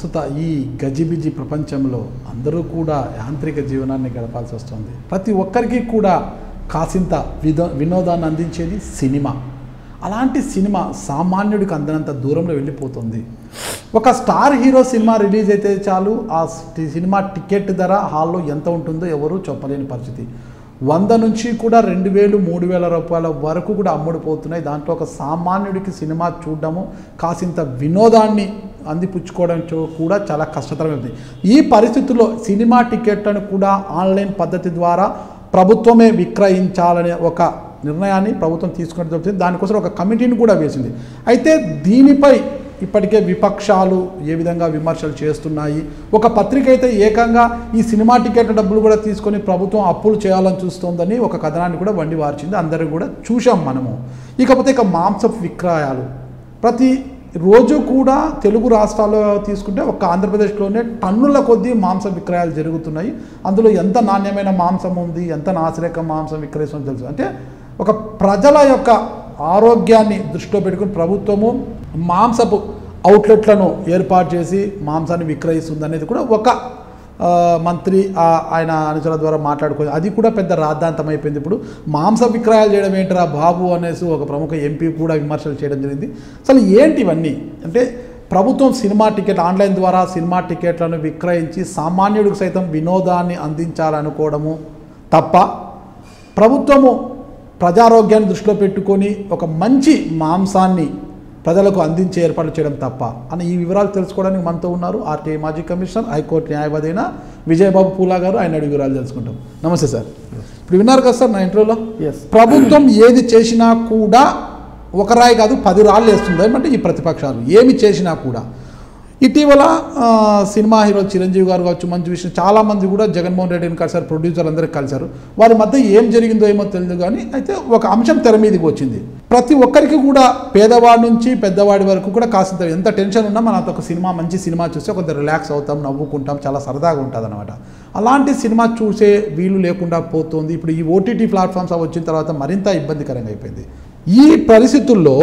ప్రస్తుత ఈ గజిబిజి ప్రపంచంలో అందరూ కూడా యాంత్రిక జీవనాన్ని గడపాల్సి వస్తుంది ప్రతి ఒక్కరికి కూడా కాసింత విధ వినోదాన్ని అందించేది సినిమా అలాంటి సినిమా సామాన్యుడికి అందనంత దూరంలో వెళ్ళిపోతుంది ఒక స్టార్ హీరో సినిమా రిలీజ్ అయితే చాలు ఆ సి- సినిమా టికెట్ ధర హాల్లో ఎంత ఉంటుందో ఎవరూ చెప్పలేని పరిస్థితి వంద నుంచి కూడా రెండు వేలు మూడు వేల రూపాయల వరకు కూడా అమ్ముడుపోతున్నాయి దాంట్లో ఒక సామాన్యుడికి సినిమా చూడడము కాసింత వినోదాన్ని అందిపుచ్చుకోవడం చో- కూడా చాలా కష్టతరమైంది ఈ పరిస్థితుల్లో సినిమా టికెట్లను కూడా ఆన్లైన్ పద్ధతి ద్వారా ప్రభుత్వమే విక్రయించాలనే ఒక నిర్ణయాన్ని ప్రభుత్వం తీసుకోవడం జరుగుతుంది దానికోసం ఒక కమిటీని కూడా వేసింది అయితే దీనిపై ఇప్పటికే విపక్షాలు ఏ విధంగా విమర్శలు చేస్తున్నాయి ఒక పత్రిక అయితే ఏకంగా ఈ సినిమా టికెట్ డబ్బులు కూడా తీసుకొని ప్రభుత్వం అప్పులు చేయాలని చూస్తోందని ఒక కథనాన్ని కూడా వండి వార్చింది అందరూ కూడా చూసాం మనము ఇకపోతే ఇక మాంసపు విక్రయాలు ప్రతి రోజు కూడా తెలుగు రాష్ట్రాల్లో తీసుకుంటే ఒక ఆంధ్రప్రదేశ్లోనే టన్నుల కొద్దీ మాంస విక్రయాలు జరుగుతున్నాయి అందులో ఎంత నాణ్యమైన మాంసం ఉంది ఎంత నాసిరకం మాంసం విక్రయిస్తుందో తెలుసు అంటే ఒక ప్రజల యొక్క ఆరోగ్యాన్ని దృష్టిలో పెట్టుకుని ప్రభుత్వము మాంసపు అవుట్లెట్లను ఏర్పాటు చేసి మాంసాన్ని విక్రయిస్తుంది అనేది కూడా ఒక ఆ, మంత్రి ఆ, ఆయన అనుచరుల ద్వారా మాట్లాడుకో అది కూడా పెద్ద రాద్ధాంతం అయిపోయింది ఇప్పుడు మాంస విక్రయాలు చేయడం ఏంటరా బాబు అనేసి ఒక ప్రముఖ ఎంపీ కూడా విమర్శలు చేయడం జరిగింది అసలు ఏంటి ఇవన్నీ అంటే ప్రభుత్వం సినిమా టికెట్ ఆన్లైన్ ద్వారా సినిమా టికెట్లను విక్రయించి సామాన్యుడికి సైతం వినోదాన్ని అందించాలనుకోవడము తప్ప ప్రభుత్వము ప్రజారోగ్యాన్ని దృష్టిలో పెట్టుకొని ఒక మంచి మాంసాన్ని ప్రజలకు అందించే ఏర్పాట్లు చేయడం తప్ప అని ఈ వివరాలు తెలుసుకోవడానికి మనతో ఉన్నారు ఆర్టీఐ మాజీ కమిషనర్ హైకోర్టు న్యాయవాది అయిన విజయబాబు పూలా గారు ఆయన అడిగి వివరాలు తెలుసుకుంటాం నమస్తే సార్ ఇప్పుడు విన్నారు కదా సార్ నా ఇంట్రోలో Yes. ప్రభుత్వం ఏది చేసినా కూడా ఒక రాయి కాదు పది రాళ్ళు వేస్తుంది అంటే ఈ ప్రతిపక్షాలు ఏమి చేసినా కూడా ఇటీవల ఆ, సినిమా హీరో చిరంజీవి గారు కావచ్చు మంచి విషయం చాలామంది కూడా జగన్మోహన్ రెడ్డిని కలిసారు ప్రొడ్యూసర్ అందరూ కలిశారు వారి మధ్య ఏం జరిగిందో ఏమో తెలియదు కానీ అయితే ఒక అంశం తెర మీదకి వచ్చింది ప్రతి ఒక్కరికి కూడా పేదవాడి నుంచి పెద్దవాడి వరకు కూడా కాసింత ఎంత టెన్షన్ ఉన్నా మనం ఒక సినిమా మంచి సినిమా చూస్తే కొంత రిలాక్స్ అవుతాం నవ్వుకుంటాం చాలా సరదాగా ఉంటుంది అనమాట అలాంటి సినిమా చూసే వీలు లేకుండా పోతుంది ఇప్పుడు ఈ ఓటీటీ ప్లాట్ఫామ్స్ అవి వచ్చిన తర్వాత మరింత ఇబ్బందికరంగా అయిపోయింది ఈ పరిస్థితుల్లో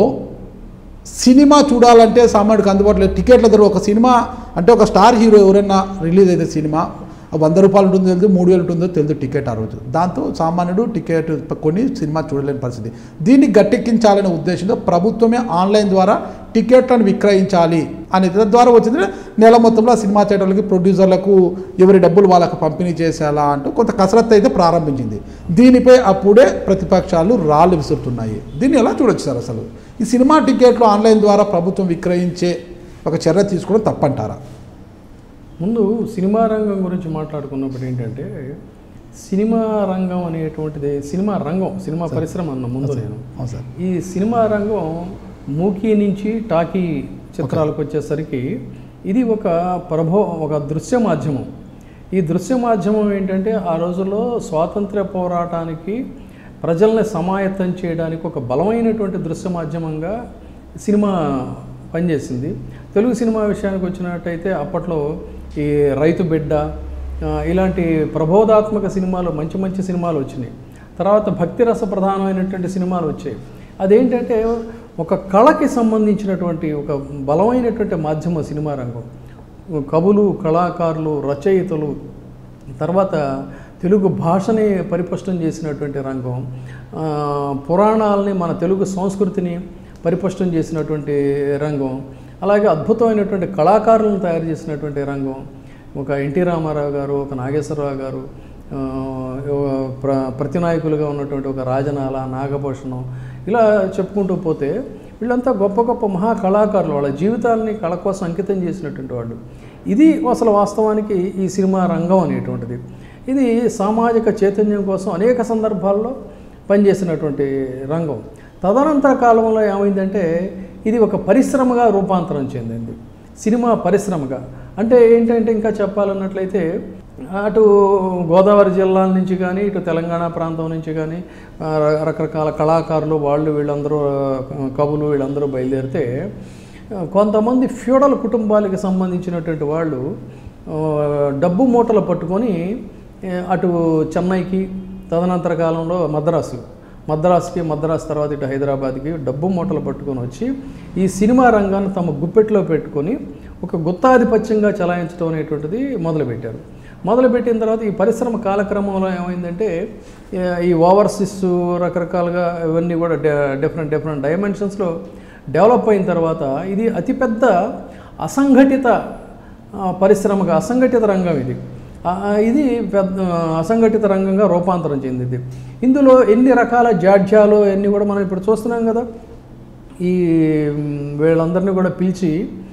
సినిమా చూడాలంటే సామాన్యుడికి అందుబాటులో లేదు. టికెట్ల ధర ఒక సినిమా అంటే ఒక స్టార్ హీరో ఎవరైనా రిలీజ్ అయితే సినిమా వంద రూపాయలు ఉంటుందో తెలియదు మూడు వేలు ఉంటుందో తెలియదు టికెట్ ఆ రోజు దాంతో సామాన్యుడు టికెట్ కొని సినిమా చూడలేని పరిస్థితి దీన్ని గట్టెక్కించాలనే ఉద్దేశంతో ప్రభుత్వమే ఆన్లైన్ ద్వారా టికెట్లను విక్రయించాలి అనే ద్వారా వచ్చింది నెల మొత్తంలో ఆ సినిమా థియేటర్లకి ప్రొడ్యూసర్లకు ఎవరి డబ్బులు వాళ్ళకు పంపిణీ చేసేలా అంటూ కొంత కసరత్తు అయితే ప్రారంభించింది దీనిపై అప్పుడే ప్రతిపక్షాలు రాళ్ళు విసురుతున్నాయి దీన్ని ఎలా చూడొచ్చు సార్ అసలు ఈ సినిమా టికెట్లు ఆన్లైన్ ద్వారా ప్రభుత్వం విక్రయించే ఒక చర్య తీసుకోవడం తప్పంటారా ముందు సినిమా రంగం గురించి మాట్లాడుకున్నప్పుడు ఏంటంటే సినిమా రంగం అనేటువంటిది సినిమా రంగం సినిమా పరిశ్రమ అన్న ముందు నేను అవును సార్ ఈ సినిమా రంగం మూకీ నుంచి టాకీ చిత్రాలకు వచ్చేసరికి ఇది ఒక ప్రభో ఒక దృశ్య మాధ్యమం ఈ దృశ్య మాధ్యమం ఏంటంటే ఆ రోజుల్లో స్వాతంత్ర్య పోరాటానికి ప్రజల్ని సమాయత్తం చేయడానికి ఒక బలమైనటువంటి దృశ్య మాధ్యమంగా సినిమా పనిచేసింది తెలుగు సినిమా విషయానికి వచ్చినట్టయితే అప్పట్లో ఈ రైతు బిడ్డ ఆ, ఇలాంటి ప్రబోధాత్మక సినిమాలు మంచి మంచి సినిమాలు వచ్చినాయి తర్వాత భక్తి రస ప్రధానమైనటువంటి సినిమాలు వచ్చాయి అదేంటంటే ఒక కళకి సంబంధించినటువంటి ఒక బలమైనటువంటి మాధ్యమ సినిమా రంగం కవులు కళాకారులు రచయితలు తర్వాత తెలుగు భాషని పరిపుష్టం చేసినటువంటి రంగం ఆ, పురాణాలని మన తెలుగు సంస్కృతిని పరిపుష్టం చేసినటువంటి రంగం అలాగే అద్భుతమైనటువంటి కళాకారులను తయారు చేసినటువంటి రంగం ఒక ఎన్టీ రామారావు గారు ఒక నాగేశ్వరరావు గారు ఆ, ప్ర ప్రతినాయకులుగా ఉన్నటువంటి ఒక రాజనాల నాగభూషణం ఇలా చెప్పుకుంటూ పోతే వీళ్ళంతా గొప్ప గొప్ప మహా కళాకారులు వాళ్ళ జీవితాలని కళ కోసం అంకితం చేసినటువంటి వాళ్ళు ఇది అసలు వాస్తవానికి ఈ సినిమా రంగం అనేటువంటిది ఇది సామాజిక చైతన్యం కోసం అనేక సందర్భాల్లో పనిచేసినటువంటి రంగం తదనంతర కాలంలో ఏమైందంటే ఇది ఒక పరిశ్రమగా రూపాంతరం చెందింది సినిమా పరిశ్రమగా అంటే ఏంటంటే ఇంకా చెప్పాలన్నట్లయితే అటు గోదావరి జిల్లాల నుంచి కానీ ఇటు తెలంగాణ ప్రాంతం నుంచి కానీ ఆ, ర- రకరకాల కళాకారులు వాళ్ళు వీళ్ళందరూ ఆ, కవులు వీళ్ళందరూ బయలుదేరితే ఆ, కొంతమంది ఫ్యూడల్ కుటుంబాలకు సంబంధించినటువంటి వాళ్ళు ఆ, డబ్బు మూటలు పట్టుకొని ఏ, అటు చెన్నైకి తదనంతర కాలంలో మద్రాసు మద్రాసుకి మద్రాసు తర్వాత ఇటు హైదరాబాద్కి డబ్బు మూటలు పట్టుకొని వచ్చి ఈ సినిమా రంగాన్ని తమ గుప్పెట్లో పెట్టుకొని ఒక గుత్తాధిపత్యంగా చలాయించడం అనేటువంటిది మొదలుపెట్టారు మొదలుపెట్టిన తర్వాత ఈ పరిశ్రమ కాలక్రమంలో ఏమైందంటే ఏ- ఈ ఓవర్సీస్ రకరకాలుగా ఇవన్నీ కూడా డిఫరెంట్ డిఫరెంట్ డైమెన్షన్స్లో డెవలప్ అయిన తర్వాత ఇది అతిపెద్ద అసంఘటిత ఆ, పరిశ్రమగా అసంఘటిత రంగం ఇది ఆ, ఇది పెద్ద అసంఘటిత రంగంగా రూపాంతరం చెందింది ఇందులో ఎన్ని రకాల జాడ్యాలు అన్నీ కూడా మనం ఇప్పుడు చూస్తున్నాం కదా ఈ మ్, వీళ్ళందరినీ కూడా పిలిచి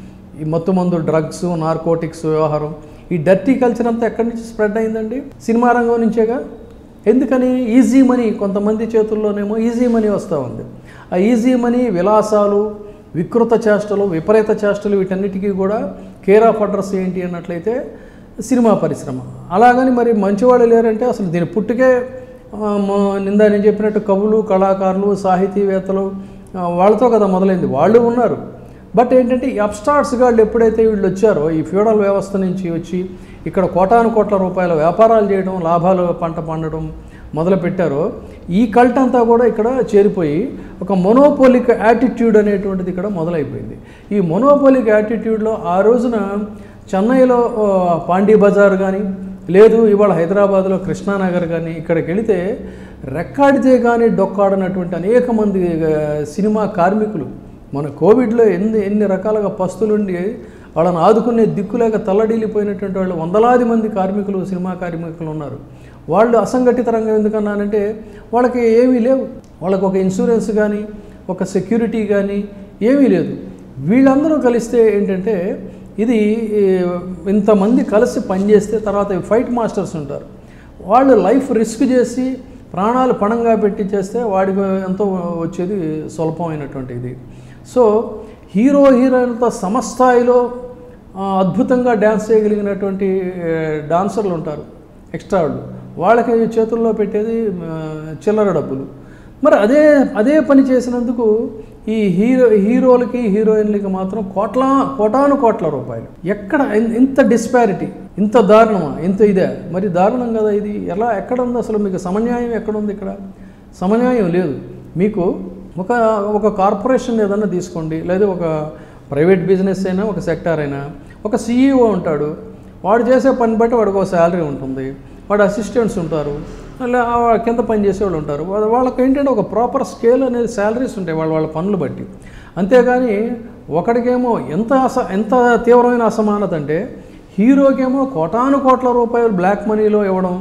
ఈ మత్తు మందు డ్రగ్స్ నార్కోటిక్స్ వ్యవహారం ఈ డర్టీ కల్చర్ అంతా ఎక్కడి నుంచి స్ప్రెడ్ అయిందండి సినిమా రంగం నుంచేగా ఎందుకని ఈజీ మనీ కొంతమంది చేతుల్లోనేమో ఈజీ మనీ వస్తూ ఉంది ఆ ఈజీ మనీ విలాసాలు వికృత చేష్టలు విపరీత చేష్టలు వీటన్నిటికీ కూడా కేర్ ఆఫ్ అడ్రస్ ఏంటి అన్నట్లయితే సినిమా పరిశ్రమ అలాగని మరి మంచివాళ్ళు లేరంటే అసలు దీని పుట్టుకే ఆ, మ- నిందా నేను చెప్పినట్టు కవులు కళాకారులు సాహితీవేత్తలు ఆ, వాళ్ళతో కదా మొదలైంది వాళ్ళు ఉన్నారు బట్ ఏంటంటే ఈ అప్స్టార్ట్స్ గాళ్ళు ఎప్పుడైతే వీళ్ళు వచ్చారో ఈ ఫ్యూడల్ వ్యవస్థ నుంచి వచ్చి ఇక్కడ కోటాను కోట్ల రూపాయల వ్యాపారాలు చేయడం లాభాలు పంట పండడం మొదలు పెట్టారో ఈ కల్ట్ అంతా కూడా ఇక్కడ చేరిపోయి ఒక మొనోపోలిక్ యాటిట్యూడ్ అనేటువంటిది ఇక్కడ మొదలైపోయింది ఈ మొనోపోలిక్ యాటిట్యూడ్లో ఆ రోజున చెన్నైలో ఆ, పాండీ బజార్ కానీ లేదు ఇవాళ హైదరాబాద్లో కృష్ణానగర్ కానీ ఇక్కడికి వెళితే రెక్కాడితే కానీ డొక్కాడనటువంటి అనేక మంది ఆ, సినిమా కార్మికులు మన కోవిడ్లో ఎన్ని ఎన్ని రకాలుగా పస్తులుండి వాళ్ళని ఆదుకునే దిక్కులేక తల్లడిల్లిపోయినటువంటి వాళ్ళు వందలాది మంది కార్మికులు సినిమా కార్మికులు ఉన్నారు వాళ్ళు అసంఘటిత రంగం ఎందుకన్నానంటే వాళ్ళకి ఏమీ లేవు వాళ్ళకి ఒక ఇన్సూరెన్స్ కానీ ఒక సెక్యూరిటీ కానీ ఏమీ లేదు వీళ్ళందరూ కలిస్తే ఏంటంటే ఇది ఈ, ఇంతమంది కలిసి పనిచేస్తే తర్వాత ఈ ఫైట్ మాస్టర్స్ ఉంటారు వాళ్ళు లైఫ్ రిస్క్ చేసి ప్రాణాలు పణంగా పెట్టి చేస్తే వాడికి ఎంతో వచ్చేది స్వల్పమైనటువంటి ఇది సో హీరో హీరోయిన్లతో సమస్థాయిలో ఆ, అద్భుతంగా డ్యాన్స్ చేయగలిగినటువంటి ఏ, డాన్సర్లు ఉంటారు ఎక్స్ట్రా వాళ్ళు వాళ్ళకి చేతుల్లో పెట్టేది ఆ, చిల్లర డబ్బులు మరి అదే అదే పని చేసినందుకు ఈ హీరో హీరోలకి హీరోయిన్లకి మాత్రం కోట్ల కోటాను కోట్ల రూపాయలు ఎక్కడ ఇన్- ఇంత డిస్పారిటీ ఇంత దారుణమా ఇంత ఇదే మరి దారుణం కదా ఇది ఎలా ఎక్కడ ఉంది అసలు మీకు సమన్యాయం ఎక్కడ ఉంది ఇక్కడ సమన్యాయం లేదు మీకు ఒక ఒక కార్పొరేషన్ ఏదన్నా తీసుకోండి లేదా ఒక ప్రైవేట్ బిజినెస్ అయినా ఒక సెక్టార్ అయినా ఒక సీఈఓ ఉంటాడు వాడు చేసే పని బట్టి వాడికి ఒక శాలరీ ఉంటుంది వాడు అసిస్టెంట్స్ ఉంటారు అలా ఆ కింద పని చేసేవాళ్ళు ఉంటారు వాళ్ళ- వాళ్ళకి ఏంటంటే ఒక ప్రాపర్ స్కేల్ అనేది శాలరీస్ ఉంటాయి వాళ్ళ వాళ్ళ పనులు బట్టి అంతేగాని ఒకడికేమో ఎంత అస ఎంత తీవ్రమైన అసమానత అంటే హీరోకేమో కోటాను కోట్ల రూపాయలు బ్లాక్ మనీలో ఇవ్వడం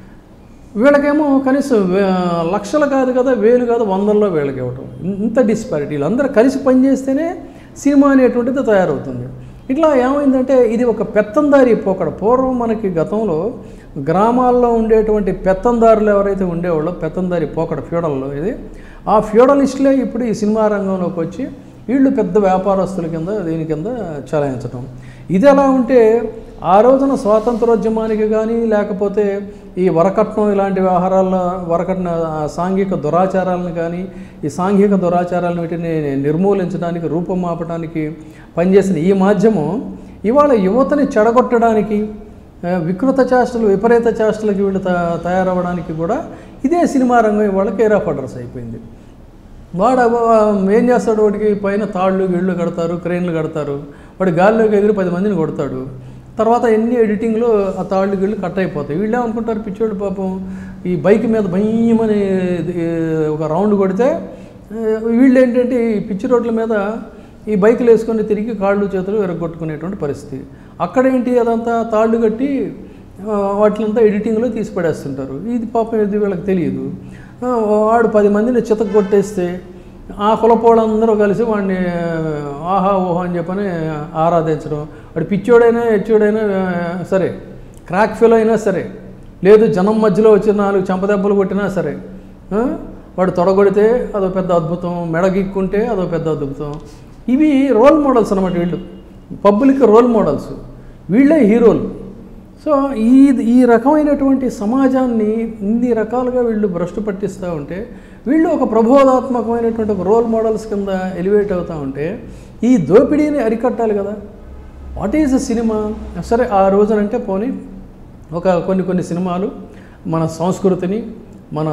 వీళ్ళకేమో కనీసం వే- లక్షలు కాదు కదా వేలు కాదు వందల్లో వీళ్ళకి ఇవ్వటం ఇంత డిస్పారిటీ వీళ్ళందరూ కలిసి పనిచేస్తేనే సినిమా అనేటువంటిది తయారవుతుంది ఇట్లా ఏమైందంటే ఇది ఒక పెత్తందారి పోకడ పూర్వం మనకి గతంలో గ్రామాల్లో ఉండేటువంటి పెత్తందారులు ఎవరైతే ఉండేవాళ్ళో పెత్తందారి పోకడ ఫ్యూడల్లో ఇది ఆ ఫ్యూడలిస్టులే ఇప్పుడు ఈ సినిమా రంగంలోకి వచ్చి వీళ్ళు పెద్ద వ్యాపారస్తుల కింద దీని కింద చలాయించడం ఇది ఎలా ఉంటే ఆ రోజున స్వాతంత్రోద్యమానికి కానీ లేకపోతే ఈ వరకట్నం ఇలాంటి వ్యవహారాల్లో వరకట్న ఆ సాంఘిక దురాచారాలను కానీ ఈ సాంఘిక దురాచారాలను వీటిని నిర్మూలించడానికి రూపమాపడానికి పనిచేసిన ఈ మాధ్యమం ఇవాళ యువతని చెడగొట్టడానికి ఆ, వికృత చేష్టలు విపరీత చేష్టలకి వీళ్ళు త తయారవ్వడానికి కూడా ఇదే సినిమా రంగం ఇవాళ కేర్ ఆఫ్ అడ్రస్ అయిపోయింది వాడు అవ- ఏం చేస్తాడు వాడికి పైన తాళ్ళు గిళ్ళు కడతారు క్రెయిన్లు కడతారు వాడు గాల్లోకి ఎగిరి పది మందిని కొడతాడు తర్వాత ఎన్ని ఎడిటింగ్లో ఆ తాళ్ళు గిళ్ళు కట్ అయిపోతాయి వీళ్ళు ఏమనుకుంటారు పిచ్చోడు పాపం ఈ బైక్ మీద భయమని ఒక రౌండ్ కొడితే ఆ, వీళ్ళు ఏంటంటే ఈ పిచ్చి రోడ్ల మీద ఈ బైకులు వేసుకొని తిరిగి కాళ్ళు చేతులు విరగొట్టుకునేటువంటి పరిస్థితి అక్కడేంటి అదంతా తాళ్ళు కట్టి ఆ, వాటిలంతా ఎడిటింగ్లో తీసి పడేస్తుంటారు ఇది పాపం ఇది వీళ్ళకి తెలియదు ఆ, వాడు పది మందిని చితక కొట్టేస్తే ఆ కులపోళ్ళందరూ కలిసి వాడిని ఆహా ఓహో అని చెప్పని ఆరాధించడం వాడు పిచ్చోడైనా హెచ్చోడైనా ఆ, సరే క్రాక్ ఫీల్ అయినా సరే లేదు జనం మధ్యలో వచ్చి నాలుగు చెంపదెబ్బలు కొట్టినా సరే ఆ, వాడు తొడగొడితే అదో పెద్ద అద్భుతం మెడగిక్కుంటే అదో పెద్ద అద్భుతం ఇవి రోల్ మోడల్స్ అనమాట వీళ్ళు పబ్లిక్ రోల్ మోడల్స్ వీళ్ళే హీరోలు సో ఈ ఈ రకమైనటువంటి సమాజాన్ని ఇన్ని రకాలుగా వీళ్ళు భ్రష్టు పట్టిస్తూ ఉంటే వీళ్ళు ఒక ప్రబోధాత్మకమైనటువంటి ఒక రోల్ మోడల్స్ కింద ఎలివేట్ అవుతూ ఉంటే ఈ దోపిడీని అరికట్టాలి కదా వాట్ ఈజ్ అ సినిమా సరే ఆ రోజునంటే పోనీ ఒక కొన్ని కొన్ని సినిమాలు మన సంస్కృతిని మన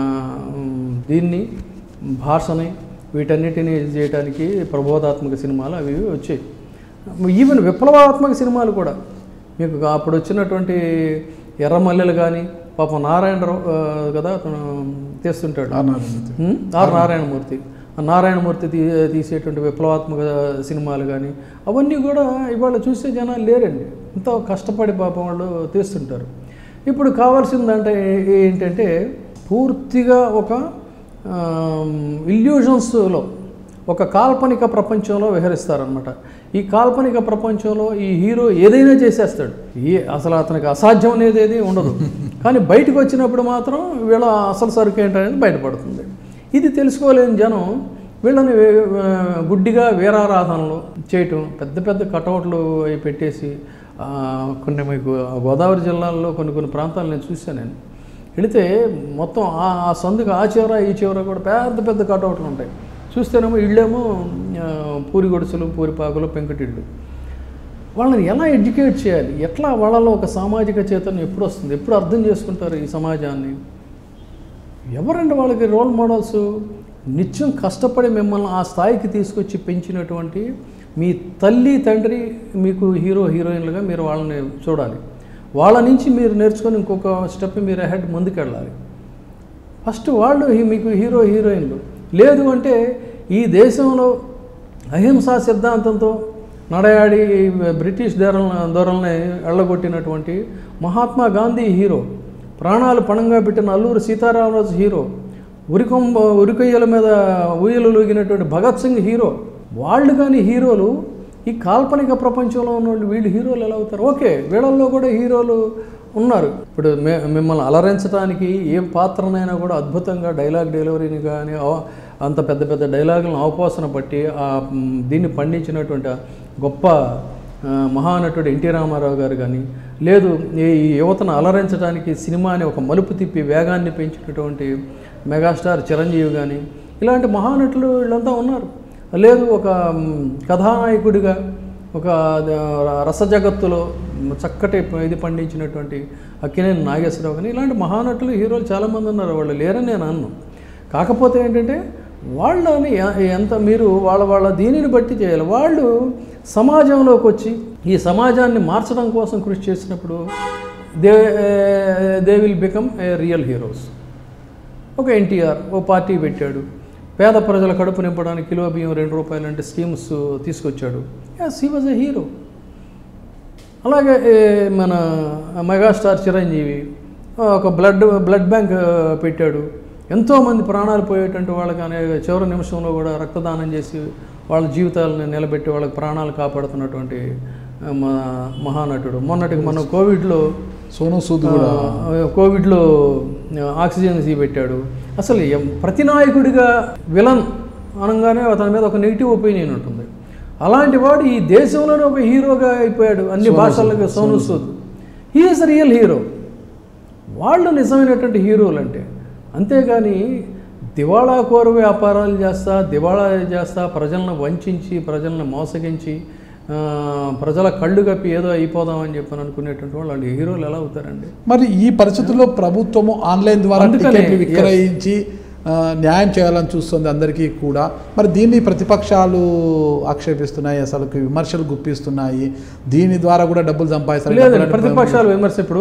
మ్, దీన్ని భాషని వీటన్నిటిని ఇది చేయడానికి ప్రబోధాత్మక సినిమాలు అవి ఇవి వచ్చాయి ఈవెన్ విప్లవాత్మక సినిమాలు కూడా మీకు అప్పుడు వచ్చినటువంటి ఎర్రమల్లెలు కానీ పాపం నారాయణరావు ఆ, కదా అతను తీస్తుంటాడు ఆ నారాయణమూర్తి. ఉమ్, ఆర్ నారాయణమూర్తి ఆ నారాయణమూర్తి తీ తీసేటువంటి విప్లవాత్మక సినిమాలు కానీ అవన్నీ కూడా ఇవాళ చూసే జనాలు లేరండి ఎంతో కష్టపడి పాపం వాళ్ళు తీస్తుంటారు ఇప్పుడు కావాల్సిందంటే ఏ- ఏంటంటే పూర్తిగా ఒక ఇల్యూషన్స్లో ఒక కాల్పనిక ప్రపంచంలో విహరిస్తారనమాట ఈ కాల్పనిక ప్రపంచంలో ఈ హీరో ఏదైనా చేసేస్తాడు ఏ అసలు అతనికి అసాధ్యం అనేది ఏది ఉండదు కానీ బయటకు వచ్చినప్పుడు మాత్రం వీళ్ళ అసలు సరుకు ఏంటనేది బయటపడుతుంది ఇది తెలుసుకోలేని జనం వీళ్ళని వే- ఆ, గుడ్డిగా వీరారాధనలు చేయటం పెద్ద పెద్ద కటౌట్లు అవి పెట్టేసి ఆ, కొన్ని మీకు గోదావరి జిల్లాల్లో కొన్ని కొన్ని ప్రాంతాలు నేను చూశాను నేను వెళితే మొత్తం ఆ ఆ సందుకు ఆ చివర ఈ చివర కూడా పెద్ద పెద్ద కటౌట్లు ఉంటాయి చూస్తేనేమో ఇళ్ళేమో ఆ, పూరి గొడుసులు పూరిపాకులు పెంకుటిళ్ళు వాళ్ళని ఎలా ఎడ్యుకేట్ చేయాలి ఎట్లా వాళ్ళలో ఒక సామాజిక చైతన్యం ఎప్పుడు వస్తుంది ఎప్పుడు అర్థం చేసుకుంటారు ఈ సమాజాన్ని ఎవరండి వాళ్ళకి రోల్ మోడల్స్ నిత్యం కష్టపడి మిమ్మల్ని ఆ స్థాయికి తీసుకొచ్చి పెంచినటువంటి మీ తల్లి తండ్రి మీకు హీరో హీరోయిన్లుగా మీరు వాళ్ళని చూడాలి వాళ్ళ నుంచి మీరు నేర్చుకొని ఇంకొక స్టెప్ మీరు అహెడ్ ముందుకెళ్ళాలి ఫస్ట్ వాళ్ళు హీ- మీకు హీరో హీరోయిన్లు లేదు అంటే ఈ దేశంలో అహింసా సిద్ధాంతంతో నడయాడి బ్రిటిష్ ధరల ధరల్ని ఎళ్ళగొట్టినటువంటి మహాత్మా గాంధీ హీరో ప్రాణాలు పణంగా పెట్టిన అల్లూరి సీతారామరాజు హీరో ఉరికొంబ ఉరికొయ్యల మీద ఊయలు లూగినటువంటి భగత్ సింగ్ హీరో వాళ్ళు కానీ హీరోలు ఈ కాల్పనిక ప్రపంచంలో ఉన్న వాళ్ళు వీళ్ళు హీరోలు ఎలా అవుతారు ఓకే వీళ్ళల్లో కూడా హీరోలు ఉన్నారు ఇప్పుడు మే మిమ్మల్ని అలరించడానికి ఏ పాత్రనైనా కూడా అద్భుతంగా డైలాగ్ డెలివరీని కానీ అవ- అంత పెద్ద పెద్ద డైలాగులను అవపోసన బట్టి ఆ మ్, దీన్ని పండించినటువంటి ఆ గొప్ప ఆ, మహానటుడు ఎన్టీ రామారావు గారు కానీ లేదు ఈ ఈ యువతను అలరించడానికి సినిమాని ఒక మలుపు తిప్పి వేగాన్ని పెంచినటువంటి మెగాస్టార్ చిరంజీవి కానీ ఇలాంటి మహానటులు వీళ్ళంతా ఉన్నారు లేదు ఒక మ్, కథానాయకుడిగా ఒక ద- రస జగత్తులో చక్కటి ప- ఇది పండించినటువంటి అక్కినేని నాగేశ్వరరావు కానీ ఇలాంటి మహానటులు హీరోలు చాలామంది ఉన్నారు వాళ్ళు లేరని నేను అన్ను కాకపోతే ఏంటంటే వాళ్ళని ఎ- ఎంత మీరు వాళ్ళ వాళ్ళ దీనిని బట్టి చేయాలి వాళ్ళు సమాజంలోకి వచ్చి ఈ సమాజాన్ని మార్చడం కోసం కృషి చేసినప్పుడు they they will become a real heroes ఒక ఎన్టీఆర్ ఓ పార్టీ పెట్టాడు పేద ప్రజల కడుపు నింపడానికి కిలో బియ్యం రెండు రూపాయలు అంటే స్కీమ్స్ తీసుకొచ్చాడు yes he was a hero అలాగే ఏ, మన మెగాస్టార్ చిరంజీవి ఆ, ఒక బ్లడ్ బ్లడ్ బ్యాంక్ ఆ, పెట్టాడు ఎంతోమంది ప్రాణాలు పోయేటువంటి వాళ్ళకి అనే చివరి నిమిషంలో కూడా రక్తదానం చేసి వాళ్ళ జీవితాలను నిలబెట్టి వాళ్ళకి ప్రాణాలు కాపాడుతున్నటువంటి ఆ, మా మహానటుడు మొన్నటికి మన కోవిడ్లో సోను సూద్ కూడా ఆ, కోవిడ్లో ఆక్సిజన్ సీ పెట్టాడు అసలు ఎం- ప్రతి నాయకుడిగా విలన్ అనగానే అతని మీద ఒక నెగిటివ్ ఒపీనియన్ ఉంటుంది అలాంటి వాడు ఈ దేశంలోనే ఒక హీరోగా అయిపోయాడు అన్ని భాషలకు Sonu Sood he is real hero వాళ్ళు నిజమైనటువంటి హీరోలు అంటే అంతేగాని దివాళా కోర వ్యాపారాలు చేస్తా దివాళా చేస్తా ప్రజలను వంచించి ప్రజలను మోసగించి ఆ, ప్రజల కళ్ళు కప్పి ఏదో అయిపోదామని చెప్పని అనుకునేటువంటి వాళ్ళు వాళ్ళు హీరోలు ఎలా అవుతారండి మరి ఈ పరిస్థితుల్లో ప్రభుత్వము ఆన్లైన్ ద్వారా అందుకనే, టికెట్లు విక్రయించి ఆ, న్యాయం చేయాలని చూస్తుంది అందరికీ కూడా మరి దీన్ని ప్రతిపక్షాలు ఆక్షేపిస్తున్నాయి అసలు విమర్శలు గుప్పిస్తున్నాయి దీని ద్వారా కూడా డబ్బులు సంపాదిస్తారు లేదండి డబ్బులు ప్రతిపక్షాలు విమర్శ ఇప్పుడు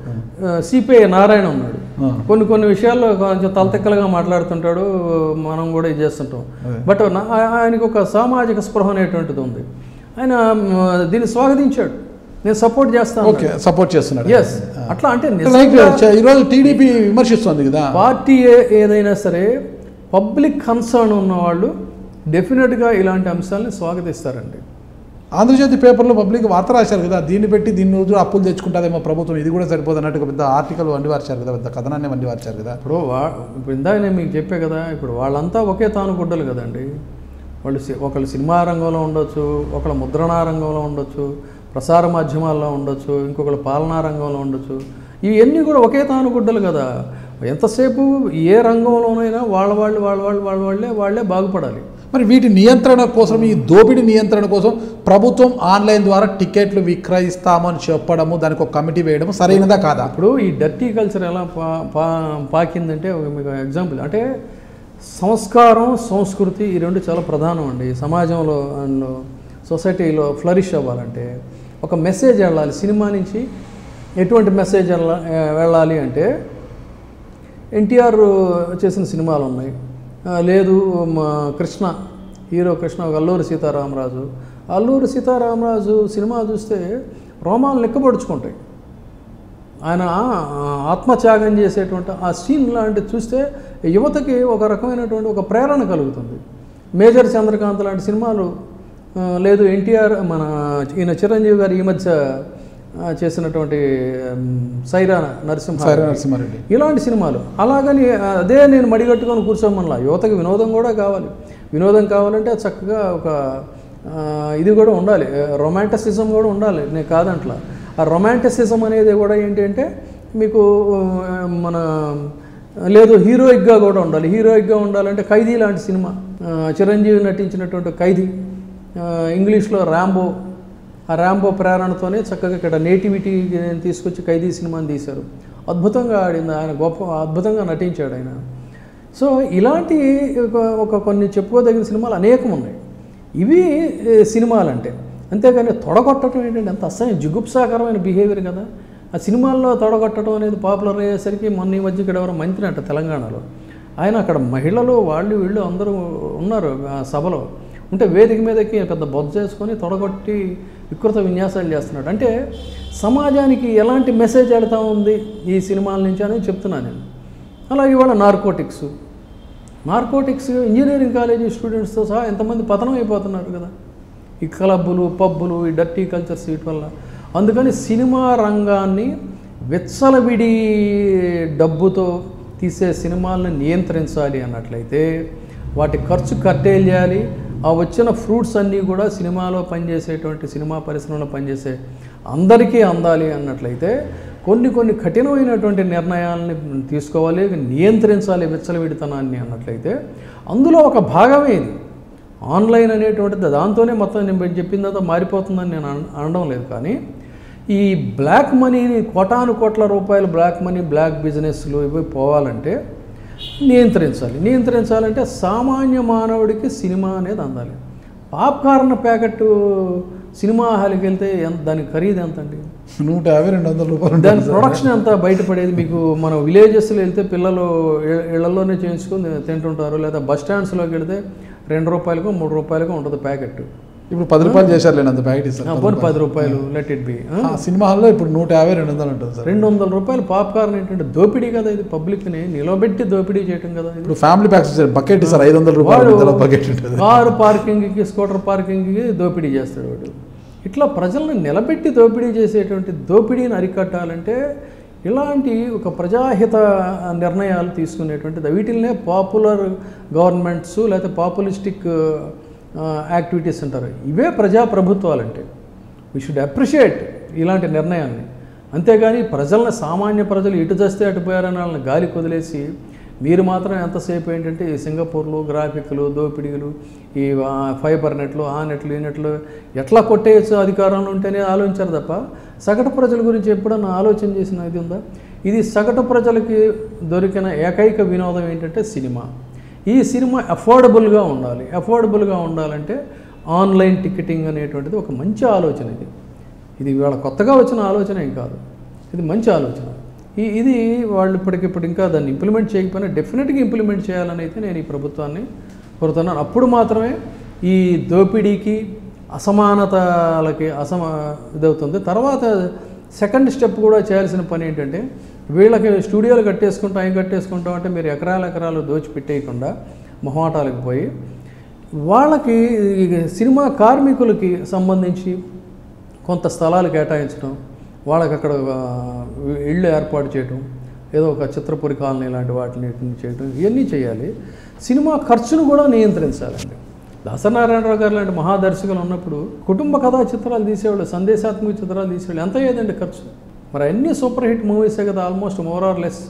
సిపిఐ నారాయణ ఉన్నాడు ఆ. కొన్ని కొన్ని విషయాల్లో కొంచెం తలతెక్కలుగా మాట్లాడుతుంటాడు మనం కూడా ఇది చేస్తుంటాం అదే. బట్ నా- ఆ- ఆయనకు ఒక సామాజిక స్పృహ అనేటువంటిది ఉంది ఆయన మ్, దీన్ని స్వాగతించాడు నేను సపోర్ట్ చేస్తాను ఓకే సపోర్ట్ చేస్తున్నాడు ఎస్ అట్లా అంటే లైక్ నిజంగా ఈరోజు టీడీపీ విమర్శిస్తుంది కదా పార్టీ ఏ- ఏదైనా సరే పబ్లిక్ కన్సర్న్ ఉన్నవాళ్ళు డెఫినెట్గా ఇలాంటి అంశాలని స్వాగతిస్తారండి ఆంధ్రజ్యోతి పేపర్లో పబ్లిక్ వార్త రాశారు కదా దీన్ని పెట్టి దీన్ని రోజు అప్పులు తెచ్చుకుంటుందేమో ప్రభుత్వం ఇది కూడా సరిపోదు అన్నట్టు ఒక పెద్ద ఆర్టికల్ వండి వార్చారు కదా పెద్ద కథనాన్ని వండి వార్చారు కదా ఇప్పుడు వా ఇప్పుడు ఇందాక నేను మీకు చెప్పే కదా ఇప్పుడు వాళ్ళంతా ఒకే తాను గుడ్డలు కదండి వాళ్ళు సి- ఒకళ్ళు సినిమా రంగంలో ఉండొచ్చు ఒకళ్ళు ముద్రణా రంగంలో ఉండొచ్చు ప్రసార మాధ్యమాల్లో ఉండొచ్చు ఇంకొకళ్ళు పాలనా రంగంలో ఉండొచ్చు ఇవన్నీ కూడా ఒకే తాను గుడ్డలు కదా ఎంతసేపు ఏ రంగంలోనైనా వాళ్ళ వాళ్ళు వాళ్ళ వాళ్ళు వాళ్ళ వాళ్ళే వాళ్ళే బాగుపడాలి మరి వీటి నియంత్రణ కోసం ఈ దోపిడీ నియంత్రణ కోసం ప్రభుత్వం ఆన్లైన్ ద్వారా టికెట్లు విక్రయిస్తామని చెప్పడము దానికి ఒక కమిటీ వేయడం సరైనదా కాదా ఇప్పుడు ఈ డర్టీ కల్చర్ ఎలా పా పా పాకిందంటే ఒక మీకు ఎగ్జాంపుల్ అంటే సంస్కారం సంస్కృతి ఈ రెండు చాలా ప్రధానం అండి ఈ సమాజంలో అందులో సొసైటీలో ఫ్లరిష్ అవ్వాలంటే ఒక మెసేజ్ వెళ్ళాలి సినిమా నుంచి ఎటువంటి మెసేజ్ వెళ్ళ వెళ్ళాలి అంటే ఎన్టీఆర్ చేసిన సినిమాలు ఉన్నాయి ఆ, లేదు మా కృష్ణ హీరో కృష్ణ ఒక అల్లూరి సీతారామరాజు అల్లూరి సీతారామరాజు సినిమా చూస్తే రోమాలు లెక్కపడుచుకుంటాయి ఆయన ఆ, ఆత్మత్యాగం చేసేటువంటి ఆ సీన్ లాంటివి చూస్తే యువతకి ఒక రకమైనటువంటి ఒక ప్రేరణ కలుగుతుంది మేజర్ చంద్రకాంత్ లాంటి సినిమాలు ఆ, లేదు ఎన్టీఆర్ మన ఈయన చిరంజీవి గారు ఈ మధ్య ఆ, చేసినటువంటి ఉమ్, సైరా నరసింహ సరే నరసింహారెడ్డి ఇలాంటి సినిమాలు అలాగని అదే నేను మడిగట్టుకొని కూర్చోమల్లా యువతకి వినోదం కూడా కావాలి వినోదం కావాలంటే చక్కగా ఒక ఆ, ఇది కూడా ఉండాలి రొమాంటిసిజం కూడా ఉండాలి నేను కాదంట్లా ఆ రొమాంటిసిజం అనేది కూడా ఏంటి అంటే మీకు ఆ, మన లేదు హీరోయిక్గా కూడా ఉండాలి హీరోయిక్గా ఉండాలంటే ఖైదీ లాంటి సినిమా ఆ, చిరంజీవి నటించినటువంటి ఖైదీ ఆ, ఇంగ్లీష్లో ర్యాంబో ఆ ర్యాంబో ప్రేరణతోనే చక్కగా ఇక్కడ నేటివిటీ తీసుకొచ్చి ఖైదీ సినిమాని తీశారు అద్భుతంగా ఆడింది ఆయన గొప్ప అద్భుతంగా నటించాడు ఆయన సో ఇలాంటి ఒక ఒక కొన్ని చెప్పుకోదగిన సినిమాలు అనేకం ఉన్నాయి ఇవి ఏ, సినిమాలు అంటే అంతేగాని తొడగొట్టడం ఏంటంటే అంత అసహ్యం జుగుప్సాకరమైన బిహేవియర్ కదా ఆ సినిమాల్లో తొడగొట్టడం అనేది పాపులర్ అయ్యేసరికి మొన్న ఈ మధ్య ఇక్కడ ఎవరో మంత్రి అంట తెలంగాణలో ఆయన అక్కడ మహిళలు వాళ్ళు వీళ్ళు అందరూ ఉన్నారు ఆ సభలో ఉంటే వేదిక మీదకి పెద్ద బొద్ద చేసుకొని తొడగొట్టి వికృత విన్యాసాలు చేస్తున్నాడు అంటే సమాజానికి ఎలాంటి మెసేజ్ వెళ్తా ఉంది ఈ సినిమాల నుంచి అని చెప్తున్నాను నేను అలాగే ఇవాళ నార్కోటిక్స్ నార్కోటిక్స్ ఇంజనీరింగ్ కాలేజీ స్టూడెంట్స్తో సహా ఎంతమంది పతనం అయిపోతున్నారు కదా ఈ క్లబ్బులు పబ్బులు ఈ డర్టీ కల్చర్స్ వీటి వల్ల అందుకని సినిమా రంగాన్ని వెచ్చలవిడి డబ్బుతో తీసే సినిమాలను నియంత్రించాలి అన్నట్లయితే వాటి ఖర్చు కట్టేలు చేయాలి ఆ వచ్చిన ఫ్రూట్స్ అన్నీ కూడా సినిమాలో పనిచేసేటువంటి సినిమా పరిశ్రమలో పనిచేసే అందరికీ అందాలి అన్నట్లయితే కొన్ని కొన్ని కఠినమైనటువంటి నిర్ణయాలని తీసుకోవాలి నియంత్రించాలి విచ్చలవిడితనాన్ని అన్నట్లయితే అందులో ఒక భాగమే ఇది ఆన్లైన్ అనేటువంటిది దాంతోనే మొత్తం నేను చెప్పిందంతా మారిపోతుందని నేను అన- అనడం లేదు కానీ ఈ బ్లాక్ మనీని కోటాను కోట్ల రూపాయల బ్లాక్ మనీ బ్లాక్ బిజినెస్లు ఇవి పోవాలంటే నియంత్రించాలి నియంత్రించాలంటే సామాన్య మానవుడికి సినిమా అనేది అందాలి పాప్కార్న్ ప్యాకెట్ సినిమా హాల్కి వెళ్తే ఎంత దాని ఖరీదు ఎంత అండి నూట యాభై రెండు వందల రూపాయలు దాని ఉంటుంది సార్. ప్రొడక్షన్ అంతా బయటపడేది మీకు మన విలేజెస్లో వెళ్తే పిల్లలు ఇ- ఇళ్లలోనే చేయించుకొని తింటుంటారు లేదా బస్ స్టాండ్స్లోకి వెళ్తే రెండు రూపాయలకు మూడు రూపాయలకు ఉంటుంది ప్యాకెట్ ఇప్పుడు పది రూపాయలు చేశారు లేండి అంత ప్యాకెట్ ఇస్తారు పోనీ పది రూపాయలు లెట్ ఇట్ బి ఆ సినిమా హాల్లో ఇప్పుడు నూట యాభై రెండు వందలు ఉంటుంది సార్ రెండు వందల రూపాయలు పాప్కార్న్ ఏంటంటే దోపిడీ కదా ఇది పబ్లిక్ని నిలబెట్టి దోపిడీ చేయటం కదా ఇది ఇప్పుడు ఫ్యామిలీ ప్యాక్స్ ఇచ్చారు బకెట్ ఇస్తారు ఐదు వందల రూపాయలు వాడు బకెట్ ఉంటుంది కారు పార్కింగ్కి స్కూటర్ పార్కింగ్కి దోపిడీ చేస్తాడు వాడు ఇట్లా ప్రజలను నిలబెట్టి దోపిడీ చేసేటువంటి దోపిడీని అరికట్టాలంటే ఇలాంటి ఒక ప్రజాహిత నిర్ణయాలు తీసుకునేటువంటిది వీటిల్నే పాపులర్ గవర్నమెంట్స్ లేకపోతే పాపులిస్టిక్ యాక్టివిటీస్ అంటారు ఇవే ప్రజాప్రభుత్వాలు అంటే వీ షుడ్ అప్రిషియేట్ ఇలాంటి నిర్ణయాన్ని అంతేగాని ప్రజలను సామాన్య ప్రజలు ఇటు చేస్తే అటు పోయారని వాళ్ళని గాలి కొదిలేసి మీరు మాత్రం ఎంతసేపు ఏంటంటే ఈ సింగపూర్లు గ్రాఫిక్లు దోపిడీలు ఈ ఆ, ఫైబర్ నెట్లు ఆ నెట్లు ఈ నెట్లు ఎట్లా కొట్టేయచ్చు అధికారంలో ఉంటేనే ఆలోచించారు తప్ప సగటు ప్రజల గురించి ఎప్పుడన్నా ఆలోచన చేసిన ఇది ఉందా ఇది సగటు ప్రజలకి దొరికిన ఏకైక వినోదం ఏంటంటే సినిమా ఈ సినిమా అఫోర్డబుల్గా ఉండాలి అఫోర్డబుల్గా ఉండాలంటే ఆన్లైన్ టికెటింగ్ అనేటువంటిది ఒక మంచి ఆలోచన ఇది ఇది ఇవాళ కొత్తగా వచ్చిన ఆలోచన ఏం కాదు ఇది మంచి ఆలోచన ఈ ఇది వాళ్ళు ఇప్పటికిప్పుడు ఇంకా దాన్ని ఇంప్లిమెంట్ చేయకపోయినా డెఫినెట్గా ఇంప్లిమెంట్ చేయాలని అయితే నేను ఈ ప్రభుత్వాన్ని కోరుతున్నాను అప్పుడు మాత్రమే ఈ దోపిడీకి అసమానతలకి అసమ ఇదవుతుంది తర్వాత సెకండ్ స్టెప్ కూడా చేయాల్సిన పని ఏంటంటే వీళ్ళకి స్టూడియోలు కట్టేసుకుంటాం ఏం కట్టేసుకుంటాం అంటే మీరు ఎకరాలు ఎకరాలు దోచిపెట్టేయకుండా మొహమాటాలకు పోయి వాళ్ళకి ఈ సినిమా కార్మికులకి సంబంధించి కొంత స్థలాలు కేటాయించడం వాళ్ళకి అక్కడ ఆ, ఇళ్ళు ఏర్పాటు చేయడం ఏదో ఒక చిత్రపురి కాలనీ లాంటి వాటిని వీటిని చేయడం ఇవన్నీ చేయాలి సినిమా ఖర్చును కూడా నియంత్రించాలండి దాసనారాయణరావు గారు లాంటి మహాదర్శకులు ఉన్నప్పుడు కుటుంబ కథా చిత్రాలు తీసేవాళ్ళు సందేశాత్మక చిత్రాలు తీసేవాళ్ళు ఎంత అయ్యేదండి ఖర్చు మరి అన్ని సూపర్ హిట్ మూవీసే కదా ఆల్మోస్ట్ మోర్ ఆర్ లెస్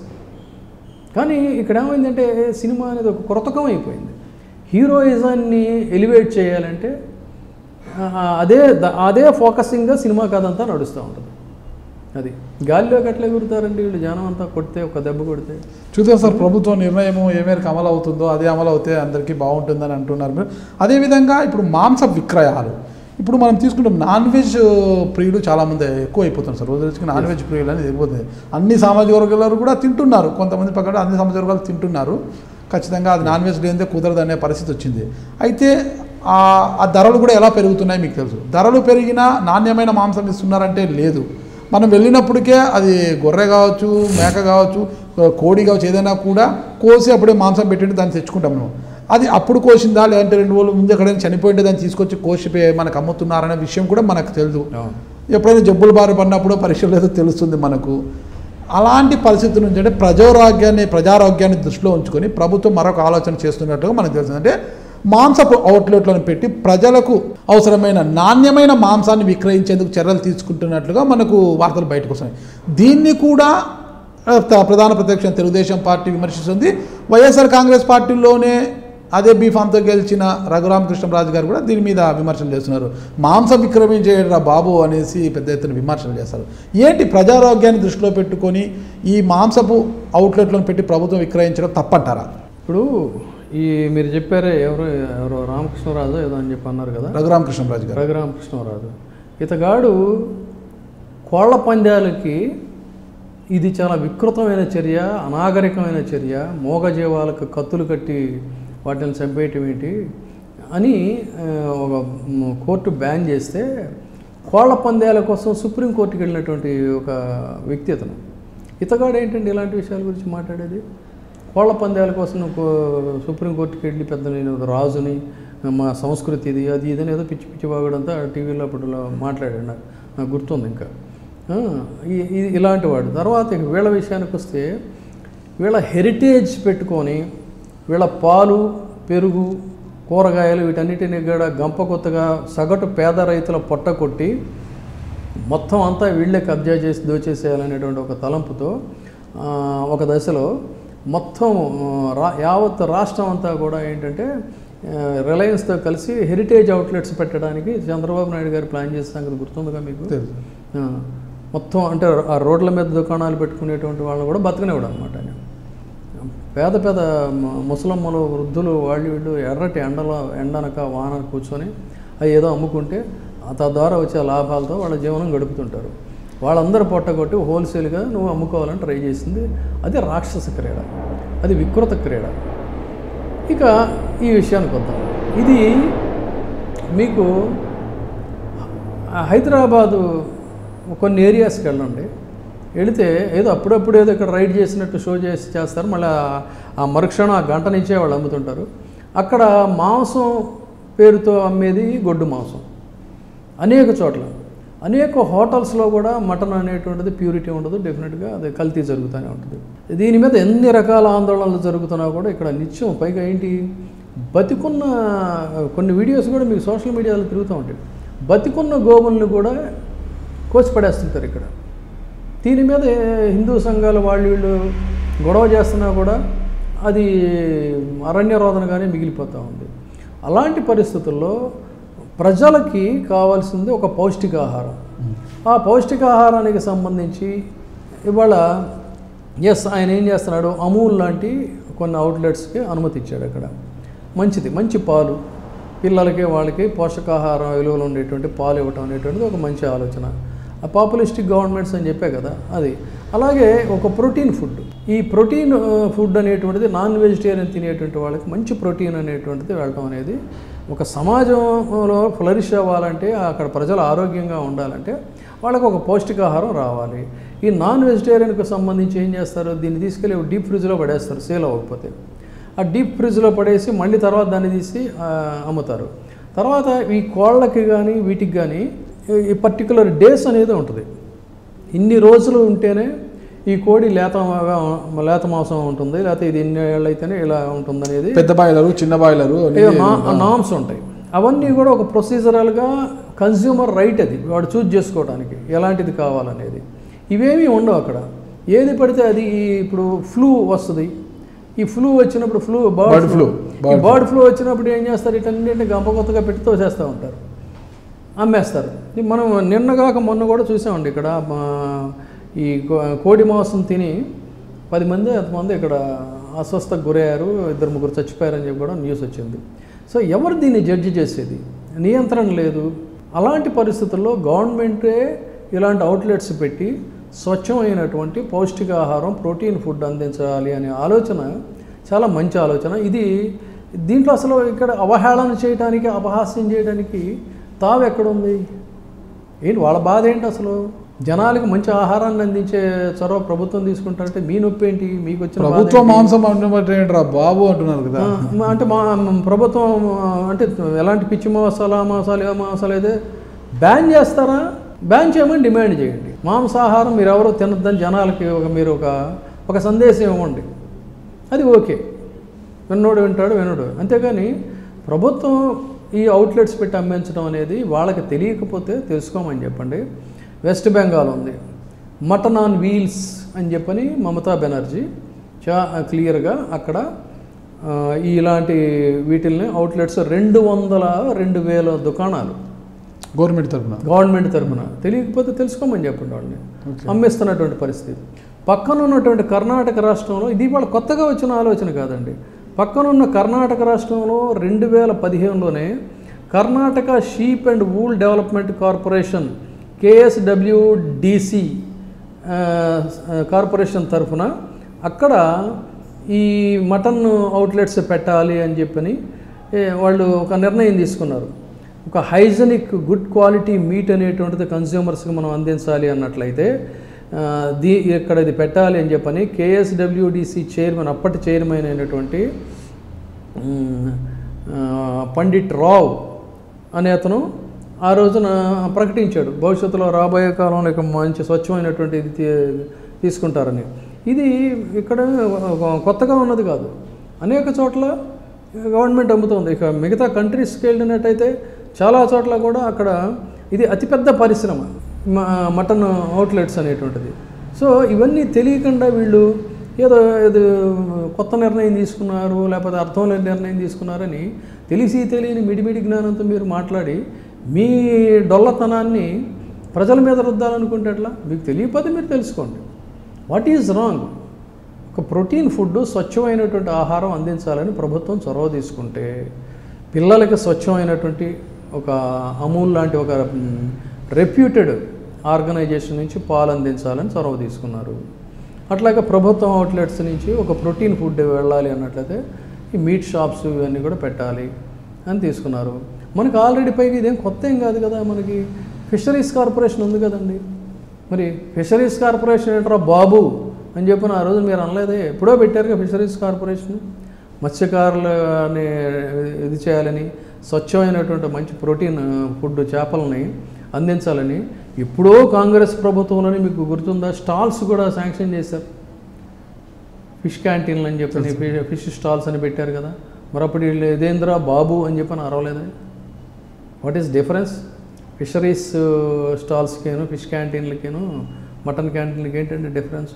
కానీ ఇక్కడ ఏమైందంటే సినిమా అనేది ఒక కృతకం అయిపోయింది హీరోయిజాన్ని ఎలివేట్ చేయాలంటే ఆ, అదే ద- అదే ఫోకసింగ్గా సినిమా కథ అంతా నడుస్తూ ఉంటుంది అది గాలిలోకి ఎట్లా ఎగురుతారండి వీళ్ళు జనం అంతా కొడితే ఒక దెబ్బ కొడితే చూద్దాం సార్ ప్రభుత్వ నిర్ణయం ఏ మేరకు అమలు అవుతుందో అదే అమలు అవుతే అందరికీ బాగుంటుందని అంటున్నారు మీరు అదేవిధంగా ఇప్పుడు మాంస విక్రయాలు ఇప్పుడు మనం తీసుకుంటాం నాన్ వెజ్ ప్రియులు చాలామంది ఎక్కువ అయిపోతున్నారు సార్ రోజు రోజుకి నాన్ వెజ్ ప్రియులు అనేది ఎక్కువవుతుంది అన్ని సామాజిక వర్గాలు కూడా తింటున్నారు కొంతమంది పక్కన అన్ని సామాజిక వర్గాలు తింటున్నారు ఖచ్చితంగా అది నాన్ వెజ్ లేనిదే కుదరదు అనే పరిస్థితి వచ్చింది అయితే ఆ ఆ ధరలు కూడా ఎలా పెరుగుతున్నాయి మీకు తెలుసు ధరలు పెరిగినా నాణ్యమైన మాంసం ఇస్తున్నారంటే లేదు మనం వెళ్ళినప్పటికే అది గొర్రె కావచ్చు మేక కావచ్చు కోడి కావచ్చు ఏదైనా కూడా కోసి అప్పుడే మాంసం పెట్టింటే దాన్ని తెచ్చుకుంటాం మనం అది అప్పుడు కోసిందా లేదంటే రెండు రోజుల ముందు ఎక్కడైనా చనిపోయింటే దాన్ని తీసుకొచ్చి కోసి పే- మనకు అమ్ముతున్నారనే విషయం కూడా మనకు తెలియదు అవును ఎప్పుడైనా జబ్బులు బారి పడినప్పుడు పరీక్షలు ఏదో తెలుస్తుంది మనకు అలాంటి పరిస్థితి నుంచి అంటే ప్రజారోగ్యాన్ని ప్రజారోగ్యాన్ని దృష్టిలో ఉంచుకొని ప్రభుత్వం మరొక ఆలోచన చేస్తున్నట్టుగా మనకు తెలుస్తుంది అంటే మాంసపు అవుట్లెట్లను పెట్టి ప్రజలకు అవసరమైన నాణ్యమైన మాంసాన్ని విక్రయించేందుకు చర్యలు తీసుకుంటున్నట్లుగా మనకు వార్తలు బయటకు వస్తున్నాయి దీన్ని కూడా ఆ, త- ప్రధాన ప్రతిపక్షం తెలుగుదేశం పార్టీ విమర్శిస్తుంది వైఎస్ఆర్ కాంగ్రెస్ పార్టీలోనే అదే బీఫామ్తో గెలిచిన రఘురామకృష్ణరాజు గారు కూడా దీని మీద విమర్శలు చేస్తున్నారు మాంసం విక్రమించేయరా బాబు అనేసి పెద్ద ఎత్తున విమర్శలు చేస్తారు ఏంటి ప్రజారోగ్యాన్ని దృష్టిలో పెట్టుకొని ఈ మాంసపు అవుట్లెట్లను పెట్టి ప్రభుత్వం విక్రయించడం తప్పంటారా ఇప్పుడు ఈ మీరు చెప్పారే ఎవరు ఎవరు రామకృష్ణరాజు ఏదో అని చెప్పి అన్నారు కదా రఘురామకృష్ణరాజు గారు రఘురామకృష్ణరాజు ఇతగాడు కోళ్ల పందాలకి ఇది చాలా వికృతమైన చర్య అనాగరికమైన చర్య మూగజీవాలకు కత్తులు కట్టి వాటిని చంపేయటం ఏంటి అని ఆ, ఒక మ్, కోర్టు బ్యాన్ చేస్తే కోళ్ల పందాల కోసం సుప్రీంకోర్టుకి వెళ్ళినటువంటి ఒక వ్యక్తి అతను ఇతగాడు ఏంటండి ఇలాంటి విషయాల గురించి మాట్లాడేది కోళ్ల పందాల కోసం నువ్వు కో- సుప్రీంకోర్టుకి వెళ్ళి పెద్ద నేను ఒక రాజుని మా సంస్కృతి ఇది అది ఇదని ఏదో పిచ్చి పిచ్చి వాగడంతా టీవీలో అప్పుడు మాట్లాడాడు నాకు నాకు గుర్తుంది ఇంకా ఆ, ఈ- ఈ- ఇలాంటి వాడు తర్వాత ఇక వీళ్ళ విషయానికి వస్తే వీళ్ళ హెరిటేజ్ పెట్టుకొని వీళ్ళ పాలు పెరుగు కూరగాయలు వీటన్నిటిని కూడా గంప కొత్తగా సగటు పేద రైతుల పొట్ట కొట్టి మొత్తం అంతా వీళ్ళే కబ్జా చేసి దోచేసేయాలనేటువంటి ఒక తలంపుతో ఆ, ఒక దశలో మొత్తం ఆ, రా యావత్ రాష్ట్రం అంతా కూడా ఏంటంటే ఆ, రిలయన్స్తో కలిసి హెరిటేజ్ అవుట్లెట్స్ పెట్టడానికి చంద్రబాబు నాయుడు గారు ప్లాన్ చేసిన సంగతి గుర్తుందిగా మీకు తెలుసు ఆ, మొత్తం అంటే ఆ రోడ్ల మీద దుకాణాలు పెట్టుకునేటువంటి వాళ్ళని కూడా బతకనివ్వడు అనమాట ఆయన పేద పేద మ- ముసలమ్మలు వృద్ధులు వాళ్ళు వీళ్ళు ఎర్రటి ఎండలో ఎండనక వాన కూర్చొని అవి ఏదో అమ్ముకుంటే ఆ తద్వారా వచ్చే లాభాలతో వాళ్ళ జీవనం గడుపుతుంటారు వాళ్ళందరూ పొట్టగొట్టి హోల్సేల్గా నువ్వు అమ్ముకోవాలని ట్రై చేసింది అది రాక్షస క్రీడ అది వికృత క్రీడ ఇక ఈ విషయానికి వద్దాం ఇది మీకు ఆ హైదరాబాదు కొన్ని ఏరియాస్కి వెళ్ళండి వెళితే ఏదో అప్పుడప్పుడు ఏదో ఇక్కడ రైడ్ చేసినట్టు షో చేసి చేస్తారు మళ్ళీ ఆ- ఆ మరుక్షణం ఆ గంట నుంచే వాళ్ళు అమ్ముతుంటారు అక్కడ మాంసం పేరుతో అమ్మేది గొడ్డు మాంసం అనేక చోట్ల అనేక హోటల్స్లో కూడా మటన్ అనేటువంటిది ప్యూరిటీ ఉండదు డెఫినెట్గా అది కల్తీ జరుగుతూనే ఉంటుంది దీని మీద ఎన్ని రకాల ఆందోళనలు జరుగుతున్నా కూడా ఇక్కడ నిత్యం పైగా ఏంటి బతికున్న కొన్ని వీడియోస్ కూడా మీకు సోషల్ మీడియాలో తిరుగుతూ ఉంటాయి బతికున్న గోవుల్ని కూడా కోసి పడేస్తుంటారు ఇక్కడ దీని మీద హిందూ సంఘాలు వాళ్ళు వీళ్ళు గొడవ చేస్తున్నా కూడా అది అరణ్య రోదనగానే మిగిలిపోతూ ఉంది అలాంటి పరిస్థితుల్లో ప్రజలకి కావాల్సింది ఒక పౌష్టికాహారం ఆ పౌష్టికాహారానికి సంబంధించి ఇవాళ ఎస్ ఆయన ఏం చేస్తున్నాడు అమూల్ లాంటి కొన్ని అవుట్లెట్స్కి అనుమతి ఇచ్చాడు అక్కడ మంచిది మంచి పాలు పిల్లలకి వాళ్ళకి పోషకాహార విలువలు ఉండేటువంటి పాలు ఇవ్వటం అనేటువంటిది ఒక మంచి ఆలోచన ఆ పాపులిస్టిక్ గవర్నమెంట్స్ అని చెప్పే కదా అది అలాగే ఒక ప్రోటీన్ ఫుడ్ ఈ ప్రోటీన్ ఆ, ఫుడ్ అనేటువంటిది నాన్ వెజిటేరియన్ తినేటువంటి వాళ్ళకి మంచి ప్రోటీన్ అనేటువంటిది వెళ్ళటం అనేది ఒక సమాజంలో ఫ్లరిష్ అవ్వాలంటే అక్కడ ప్రజలు ఆరోగ్యంగా ఉండాలంటే వాళ్ళకి ఒక పౌష్టికాహారం రావాలి ఈ నాన్ వెజిటేరియన్కి సంబంధించి ఏం చేస్తారు దీన్ని తీసుకెళ్ళి డీప్ ఫ్రిడ్జ్లో పడేస్తారు సేల్ అవ్వకపోతే ఆ డీప్ ఫ్రిడ్జ్లో పడేసి మళ్ళీ తర్వాత దాన్ని తీసి ఆ, అమ్ముతారు తర్వాత ఈ కోళ్ళకి కానీ వీటికి కానీ ఈ పర్టికులర్ డేస్ అనేది ఉంటుంది ఇన్ని రోజులు ఉంటేనే ఈ కోడి లేత లేత మాంసం ఉంటుంది లేకపోతే ఇది ఇన్ని ఏళ్ళు అయితేనే ఇలా ఉంటుంది అనేది పెద్ద బాయిలరు చిన్న బాయిలరు ఏదో నా- నామ్స్ ఉంటాయి అవన్నీ కూడా ఒక ప్రొసీజరల్గా కన్స్యూమర్ రైట్ అది వాడు చూజ్ చేసుకోవడానికి ఎలాంటిది కావాలనేది ఇవేమీ ఉండవు అక్కడ ఏది పడితే అది ఈ ఇప్పుడు ఫ్లూ వస్తుంది ఈ ఫ్లూ వచ్చినప్పుడు flu Bird bird flu. Flu ఈ బర్డ్ ఫ్లూ వచ్చినప్పుడు ఏం చేస్తారు ఇటన్నింటిని గంప కొత్తగా పెట్టి తోసేస్తూ ఉంటారు అమ్మేస్తారు ఇది మనం నిన్నగాక మొన్న కూడా చూసామండి ఇక్కడ మా ఈ కో- కోడి మాంసం తిని పది మంది అంతమంది ఇక్కడ అస్వస్థకు గురయ్యారు ఇద్దరు ముగ్గురు చచ్చిపోయారని చెప్పి కూడా న్యూస్ వచ్చింది సో ఎవరు దీన్ని జడ్జి చేసేది నియంత్రణ లేదు అలాంటి పరిస్థితుల్లో గవర్నమెంటే ఇలాంటి అవుట్లెట్స్ పెట్టి స్వచ్ఛమైనటువంటి పౌష్టికాహారం ప్రోటీన్ ఫుడ్ అందించాలి అనే ఆలోచన చాలా మంచి ఆలోచన ఇది దీంట్లో అసలు ఇక్కడ అవహేళన చేయడానికి అపహాస్యం చేయడానికి తావు ఎక్కడుంది ఏంటి వాళ్ళ బాధ ఏంటి అసలు జనాలకు మంచి ఆహారాన్ని అందించే చొరవ ప్రభుత్వం తీసుకుంటారంటే మీ నొప్పి ఏంటి మీకు వచ్చిన బాధ ప్రభుత్వ ఏంటి? మాంసం అంటే ఏంట్రా బాబు అంటున్నారు కదా ఆ, మ- అంటే మా ప్రభుత్వం ఆ, అంటే ఎలాంటి పిచ్చి మసాలా మసాలా ఏ మసాలా అయితే బ్యాన్ చేస్తారా బ్యాన్ చేయమని డిమాండ్ చేయండి మాంసాహారం మీరు ఎవరో తినద్దని జనాలకి ఒక మీరు ఒక ఒక సందేశం ఇవ్వండి అది ఓకే విన్నోడు వింటాడు వినడు అంతేగాని ప్రభుత్వం ఈ అవుట్లెట్స్ పెట్టి అమ్మించడం అనేది వాళ్ళకి తెలియకపోతే తెలుసుకోమని చెప్పండి వెస్ట్ బెంగాల్ ఉంది మటన్ ఆన్ వీల్స్ అని చెప్పని మమతా బెనర్జీ చా క్లియర్గా అక్కడ ఆ, ఇలాంటి వీటిల్ని అవుట్లెట్స్ రెండు వందల రెండు వేల దుకాణాలు గవర్నమెంట్ తరఫున గవర్నమెంట్ తరఫున తెలియకపోతే తెలుసుకోమని చెప్పండి వాళ్ళని అమ్మేస్తున్నటువంటి పరిస్థితి పక్కన ఉన్నటువంటి కర్ణాటక రాష్ట్రంలో ఇది వాళ్ళ కొత్తగా వచ్చిన ఆలోచన కాదండి పక్కన ఉన్న కర్ణాటక రాష్ట్రంలో రెండు వేల పదిహేనులోనే Karnataka sheep and wool development corporation KSWDC corporation తరఫున అక్కడ ఈ మటన్ అవుట్లెట్స్ పెట్టాలి అని చెప్పని ఏ, వాళ్ళు ఒక నిర్ణయం తీసుకున్నారు ఒక హైజనిక్ గుడ్ క్వాలిటీ మీట్ అనేటువంటిది కన్స్యూమర్స్కి మనం అందించాలి అన్నట్లయితే ఆ, దీ ఇక్కడ ఇది పెట్టాలి అని చెప్పని కేఎస్డబ్ల్యూడిసి చైర్మన్ అప్పటి చైర్మన్ అయినటువంటి ఉమ్, ఆ, పండిట్ రావ్ అనే అతను ఆ రోజున ప్రకటించాడు భవిష్యత్తులో రాబోయే కాలంలో ఇక మంచి స్వచ్ఛమైనటువంటి ఇది తీ- తీసుకుంటారని ఇది ఇక్కడ ఒక కొత్తగా ఉన్నది కాదు అనేక చోట్ల గవర్నమెంట్ అమ్ముతుంది ఇక మిగతా కంట్రీస్కి వెళ్ళినట్టయితే చాలా చోట్ల కూడా అక్కడ ఇది అతిపెద్ద పరిశ్రమ మ- మటన్ అవుట్లెట్స్ అనేటువంటిది సో ఇవన్నీ తెలియకుండా వీళ్ళు ఏదో ఏదో కొత్త నిర్ణయం తీసుకున్నారు లేకపోతే అర్థం లేని నిర్ణయం తీసుకున్నారని తెలిసి తెలియని మిడిమిడి జ్ఞానంతో మీరు మాట్లాడి మీ డొల్లతనాన్ని ప్రజల మీద రుద్దాలనుకుంటే ఎట్లా మీకు తెలియకపోతే మీరు తెలుసుకోండి వాట్ ఈజ్ రాంగ్ ఒక ప్రోటీన్ ఫుడ్ స్వచ్ఛమైనటువంటి ఆహారం అందించాలని ప్రభుత్వం చొరవ తీసుకుంటే పిల్లలకి స్వచ్ఛమైనటువంటి ఒక అమూల్ లాంటి ఒక రెప్యూటెడ్ ఆర్గనైజేషన్ నుంచి పాలు అందించాలని చొరవ తీసుకున్నారు అట్లాగే ప్రభుత్వం అవుట్లెట్స్ నుంచి ఒక ప్రోటీన్ ఫుడ్ వెళ్ళాలి అన్నట్లయితే ఈ మీట్ షాప్స్ ఇవన్నీ కూడా పెట్టాలి అని తీసుకున్నారు మనకి ఆల్రెడీ పైగా ఇదేం కొత్త ఏం కాదు కదా మనకి ఫిషరీస్ కార్పొరేషన్ ఉంది కదండి మరి ఫిషరీస్ కార్పొరేషన్ ఏంట్రా బాబు అని చెప్పిన ఆ రోజు మీరు అనలేదే ఎప్పుడో పెట్టారుగా ఫిషరీస్ కార్పొరేషన్ మత్స్యకారులని ఇది చేయాలని స్వచ్ఛమైనటువంటి మంచి ప్రోటీన్ ఫుడ్ చేపలని అందించాలని ఎప్పుడో కాంగ్రెస్ ప్రభుత్వంలోనే మీకు గుర్తుందా స్టాల్స్ కూడా శాంక్షన్ చేశారు ఫిష్ క్యాంటీన్లు అని చెప్పని ఫి- ఫిష్ స్టాల్స్ అని పెట్టారు కదా మరి అప్పుడు వీళ్ళు ఇదేంద్రా బాబు అని చెప్పని అరవలేదా వాట్ ఈస్ డిఫరెన్స్ ఫిషరీస్ స్టాల్స్కేను ఫిష్ క్యాంటీన్లకేను మటన్ క్యాంటీన్లకి ఏంటంటే డిఫరెన్స్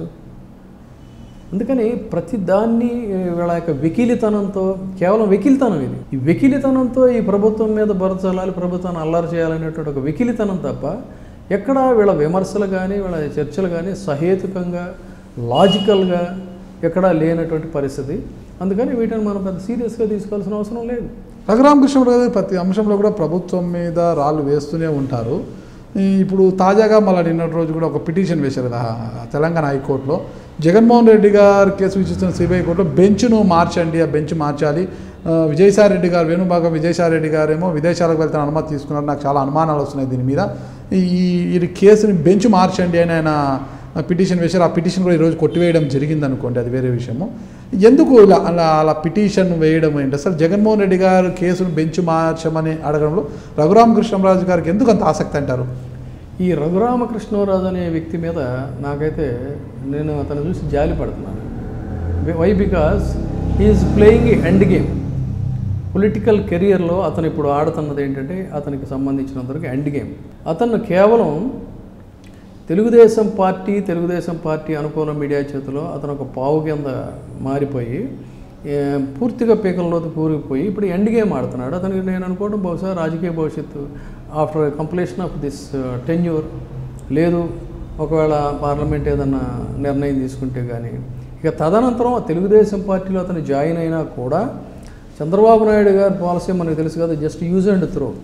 అందుకని ప్రతి దాన్ని వీళ్ళ యొక్క వెకిలితనంతో కేవలం వెకిలితనం ఇది ఈ వెకిలితనంతో ఈ ప్రభుత్వం మీద బరచలాలి ప్రభుత్వాన్ని అల్లరి చేయాలనేటువంటి ఒక వెకిలితనం తప్ప ఎక్కడ వీళ్ళ విమర్శలు కానీ వీళ్ళ చర్చలు కానీ సహేతుకంగా లాజికల్గా ఎక్కడా లేనటువంటి పరిస్థితి అందుకని వీటిని మనం పెద్ద సీరియస్గా తీసుకోవాల్సిన అవసరం లేదు రఘురామకృష్ణరావు గారు ప్రతి అంశంలో కూడా ప్రభుత్వం మీద రాళ్ళు వేస్తూనే ఉంటారు ఈ ఇప్పుడు తాజాగా మళ్ళీ నిన్నటి రోజు కూడా ఒక పిటిషన్ వేశారు కదా తెలంగాణ హైకోర్టులో జగన్మోహన్ రెడ్డి గారు కేసు విచిస్తున్న సిబిఐ కోర్టులో బెంచ్ను మార్చండి ఆ బెంచ్ మార్చాలి ఆ, విజయసాయి రెడ్డి గారు వేణుభాగం విజయసాయి రెడ్డి గారేమో విదేశాలకు వెళ్తే అనుమతి తీసుకున్నారు నాకు చాలా అనుమానాలు వస్తున్నాయి దీని మీద ఈ ఈ కేసుని బెంచ్ మార్చండి అని ఆయన పిటిషన్ వేశారు ఆ పిటిషన్ కూడా ఈరోజు కొట్టివేయడం జరిగింది అనుకోండి అది వేరే విషయము ఎందుకు ఇలా అలా అలా పిటిషన్ వేయడం ఏంటి అసలు జగన్మోహన్ రెడ్డి గారు కేసును బెంచ్ మార్చమని అడగడంలో రఘురామకృష్ణరాజు గారికి ఎందుకు అంత ఆసక్తి అంటారు ఈ రఘురామకృష్ణరాజు అనే వ్యక్తి మీద నాకైతే నేను అతను చూసి జాలి పడుతున్నాను why because is playing end game political కెరియర్లో అతను ఇప్పుడు ఆడుతున్నది ఏంటంటే అతనికి సంబంధించినంతవరకు ఎండ్ గేమ్ అతను కేవలం తెలుగుదేశం పార్టీ తెలుగుదేశం పార్టీ అనుకూల మీడియా చేతిలో అతను ఒక పావు కింద మారిపోయి ఏ, పూర్తిగా పీకల్లోకి కూరుకుపోయి ఇప్పుడు ఎండ్ గేమ్ ఆడుతున్నాడు అతనికి నేను అనుకోవడం బహుశా రాజకీయ భవిష్యత్తు after completion of this tenure లేదు ఒకవేళ పార్లమెంట్ ఏదన్నా నిర్ణయం తీసుకుంటే కానీ ఇక తదనంతరం ఆ తెలుగుదేశం పార్టీలో అతను జాయిన్ అయినా కూడా చంద్రబాబు నాయుడు గారి పాలసీ మనకు తెలుసు కదా just use and throw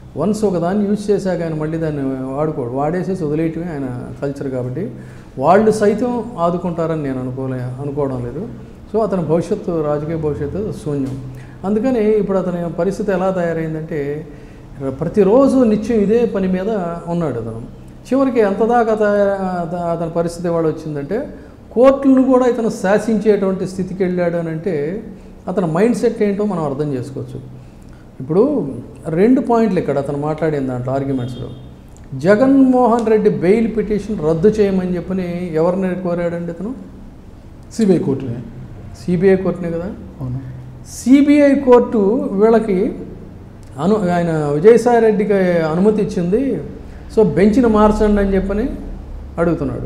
once ఒక దాన్ని యూజ్ చేశాక ఆయన మళ్ళీ దాన్ని వాడుకోడు వాడేసేసి వదిలేయటమే ఆయన కల్చర్ కాబట్టి వాళ్ళు సైతం ఆదుకుంటారని నేను అనుకోలే అనుకోవడం లేదు సో అతని భవిష్యత్తు రాజకీయ భవిష్యత్తు శూన్యం అందుకని ఇప్పుడు అతని పరిస్థితి ఎలా తయారైందంటే ప్రతిరోజు నిత్యం ఇదే పని మీద ఉన్నాడు అతను చివరికి ఎంత దాకా అత- అతని పరిస్థితి వాడు వచ్చిందంటే కోర్టులను కూడా ఇతను శాసించేటువంటి స్థితికి వెళ్ళాడు అని అంటే అతని మైండ్ సెట్ ఏంటో మనం అర్థం చేసుకోవచ్చు ఇప్పుడు రెండు పాయింట్లు ఇక్కడ అతను మాట్లాడిన దాంట్లో ఆర్గ్యుమెంట్స్లో జగన్మోహన్ రెడ్డి బెయిల్ పిటిషన్ రద్దు చేయమని చెప్పని ఎవరిని కోరాడండి ఇతను సిబిఐ కోర్టునే సిబిఐ కోర్టునే కదా అవును సిబిఐ కోర్టు వీళ్ళకి అను ఆయన విజయసాయి రెడ్డికి అనుమతి ఇచ్చింది సో బెంచ్ని మార్చండి అని చెప్పని అడుగుతున్నాడు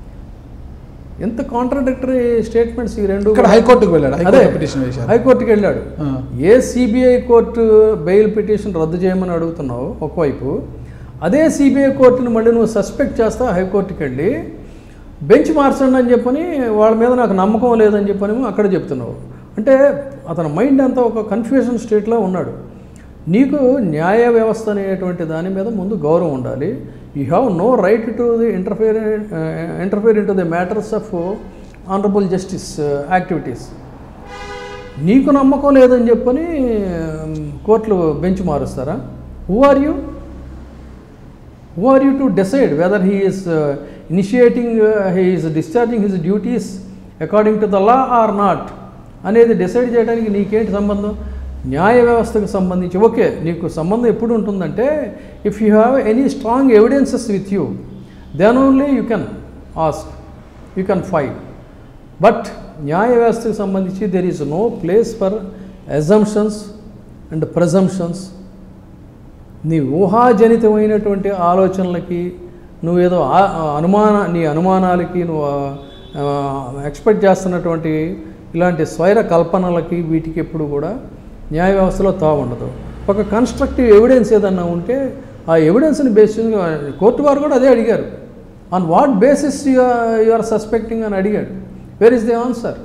ఎంత కాంట్రడిక్టరీ స్టేట్మెంట్స్ ఈ రెండు ఇక్కడ హైకోర్టుకు వెళ్ళాడు అదే హైకోర్టు పిటిషన్ వేశారు హైకోర్టుకి వెళ్ళాడు ఆ. ఏ సిబిఐ కోర్టు బెయిల్ పిటిషన్ రద్దు చేయమని అడుగుతున్నావు ఒకవైపు అదే సిబిఐ కోర్టుని మళ్ళీ నువ్వు సస్పెక్ట్ చేస్తా హైకోర్టుకి వెళ్ళి బెంచ్ మార్చండి అని చెప్పని వాళ్ళ మీద నాకు నమ్మకం లేదని చెప్పని అక్కడ చెప్తున్నావు అంటే అతని మైండ్ అంతా ఒక కన్ఫ్యూజన్ స్టేట్లో ఉన్నాడు నీకు న్యాయ వ్యవస్థ అనేటువంటి దాని మీద ముందు గౌరవం ఉండాలి you have no right to the interfere interfere into the matters of honourable justice activities నీకు నమ్మకం లేదని చెప్పని ఉమ్, కోర్టులు బెంచ్ మారుస్తారా who are you who are you to decide whether he is initiating he is discharging his duties according to the law or not అనేది decide చేయడానికి నీకేంటి సంబంధం న్యాయ వ్యవస్థకు సంబంధించి ఓకే నీకు సంబంధం ఎప్పుడు ఉంటుందంటే if you have any strong evidences with you then only you can ask you can fight but న్యాయ వ్యవస్థకు సంబంధించి there is no place for assumptions and presumptions నీ ఊహాజనితమైనటువంటి ఆలోచనలకి నువ్వేదో ఆ- ఆ అనుమాన నీ అనుమానాలకి నువ్వు ఎక్స్పెక్ట్ చేస్తున్నటువంటి ఇలాంటి స్వైర కల్పనలకి వీటికి ఎప్పుడు కూడా న్యాయ వ్యవస్థలో తావు ఉండదు ఒక కన్స్ట్రక్టివ్ ఎవిడెన్స్ ఏదన్నా ఉంటే ఆ ఎవిడెన్స్ని బేస్ చేసుకుని కోర్టు వారు కూడా అదే అడిగారు on what basis you are suspecting అని అడిగాడు వేర్ ఇస్ ది ఆన్సర్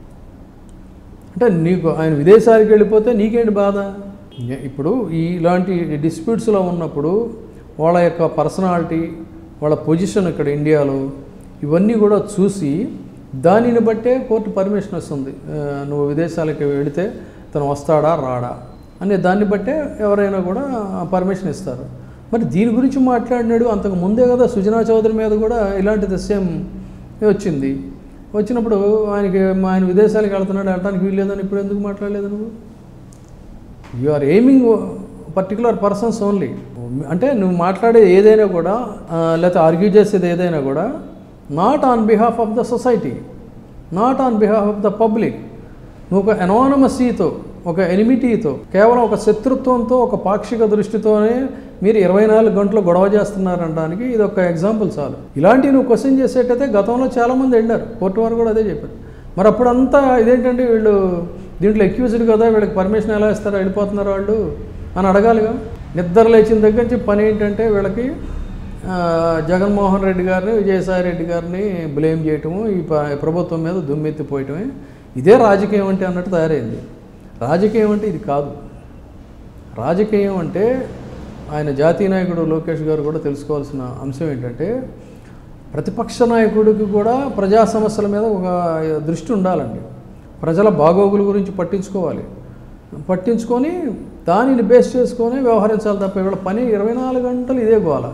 అంటే నీకు ఆయన విదేశాలకు వెళ్ళిపోతే నీకేంటి బాధ ఏ- ఇప్పుడు ఈ ఇలాంటి డిస్ప్యూట్స్లో ఉన్నప్పుడు వాళ్ళ యొక్క పర్సనాలిటీ వాళ్ళ పొజిషన్ ఇక్కడ ఇండియాలో ఇవన్నీ కూడా చూసి దానిని బట్టే కోర్టు పర్మిషన్ వస్తుంది ఆ, నువ్వు విదేశాలకు వెళితే తను వస్తాడా రాడా అనే దాన్ని బట్టే ఎవరైనా కూడా పర్మిషన్ ఇస్తారు మరి దీని గురించి మాట్లాడినాడు అంతకు ముందే కదా సుజనా చౌదరి మీద కూడా ఇలాంటిది సేమ్ వచ్చింది వచ్చినప్పుడు ఆయనకి ఆయన విదేశాలకు వెళ్తున్నాడు వెళ్ళడానికి వీల్లేదని ఇప్పుడు ఎందుకు మాట్లాడలేదు నువ్వు you are aiming particular persons only అంటే నువ్వు మాట్లాడే ఏదైనా కూడా ఆ, లేకపోతే ఆర్గ్యూ చేసేది ఏదైనా కూడా not on behalf of the society not on behalf of the public నువ్వు ఒక ఎనానమసీతో ఒక ఎనిమిటీతో కేవలం ఒక శత్రుత్వంతో ఒక పాక్షిక దృష్టితోనే మీరు ఇరవై నాలుగు గంటలు గొడవ చేస్తున్నారనడానికి ఇది ఒక ఎగ్జాంపుల్ చాలు ఇలాంటివి నువ్వు క్వశ్చన్ చేసేటైతే గతంలో చాలామంది వెళ్ళారు కోర్టు వారు కూడా అదే చెప్పారు మరి అప్పుడంతా ఇదేంటంటే వీళ్ళు దీంట్లో ఎక్యూజ్డ్ కదా వీళ్ళకి పర్మిషన్ ఎలా ఇస్తారో వెళ్ళిపోతున్నారు వాళ్ళు అని అడగాలిగా నిద్ర లేచిన దగ్గర నుంచి పని ఏంటంటే వీళ్ళకి ఆ, జగన్మోహన్ రెడ్డి గారిని విజయసాయి రెడ్డి గారిని బ్లేమ్ చేయటము ఈ ప- ప్రభుత్వం మీద దుమ్మెత్తిపోయటమే ఇదే రాజకీయం అంటే అన్నట్టు తయారైంది రాజకీయం అంటే ఇది కాదు రాజకీయం అంటే ఆయన జాతీయ నాయకుడు లోకేష్ గారు కూడా తెలుసుకోవాల్సిన అంశం ఏంటంటే ప్రతిపక్ష నాయకుడికి కూడా ప్రజా సమస్యల మీద ఒక దృష్టి ఉండాలండి ప్రజల బాగోగుల గురించి పట్టించుకోవాలి పట్టించుకొని దానిని బేస్ చేసుకొని వ్యవహరించాలి తప్ప వీళ్ళ పని ఇరవై నాలుగు గంటలు ఇదే గోల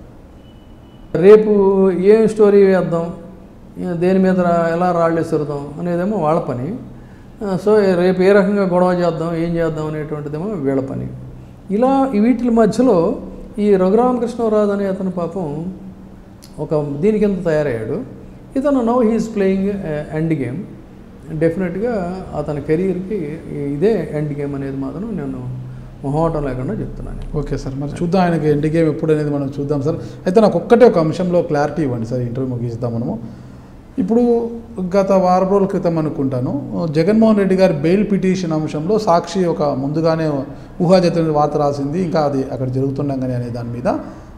రేపు ఏం స్టోరీ వేద్దాం ఏ- దేని మీద రా- ఎలా రాళ్ళు విసురుదాం అనేదేమో వాళ్ళ పని ఆ, సో రేపు ఏ రకంగా గొడవ చేద్దాం ఏం చేద్దాం అనేటువంటిదేమో వీళ్ళ పని ఇలా ఈ వీటి మధ్యలో ఈ రఘురామకృష్ణరాజు అనే అతను పాపం ఒక దీని కింద తయారయ్యాడు ఇతను now he is playing end game డెఫినెట్గా అతని కెరీర్కి ఇదే ఎండ్ గేమ్ అనేది మాత్రం నేను మొహమాటం లేకుండా చెప్తున్నాను ఓకే సార్ మరి చూద్దాం ఆయనకి ఎండ్ గేమ్ ఎప్పుడు అనేది మనం చూద్దాం సార్ అయితే నాకు ఒక్కటే ఒక అంశంలో క్లారిటీ ఇవ్వండి సార్ ఇంటర్వ్యూ ముగిస్తాం మనము ఇప్పుడు గత వారం రోజుల క్రితం అనుకుంటాను జగన్మోహన్ రెడ్డి గారి బెయిల్ పిటిషన్ అంశంలో సాక్షి ఒక ముందుగానే ఊహాజతమైన వార్త రాసింది ఇంకా అది అక్కడ జరుగుతుండగానే అనే దాని మీద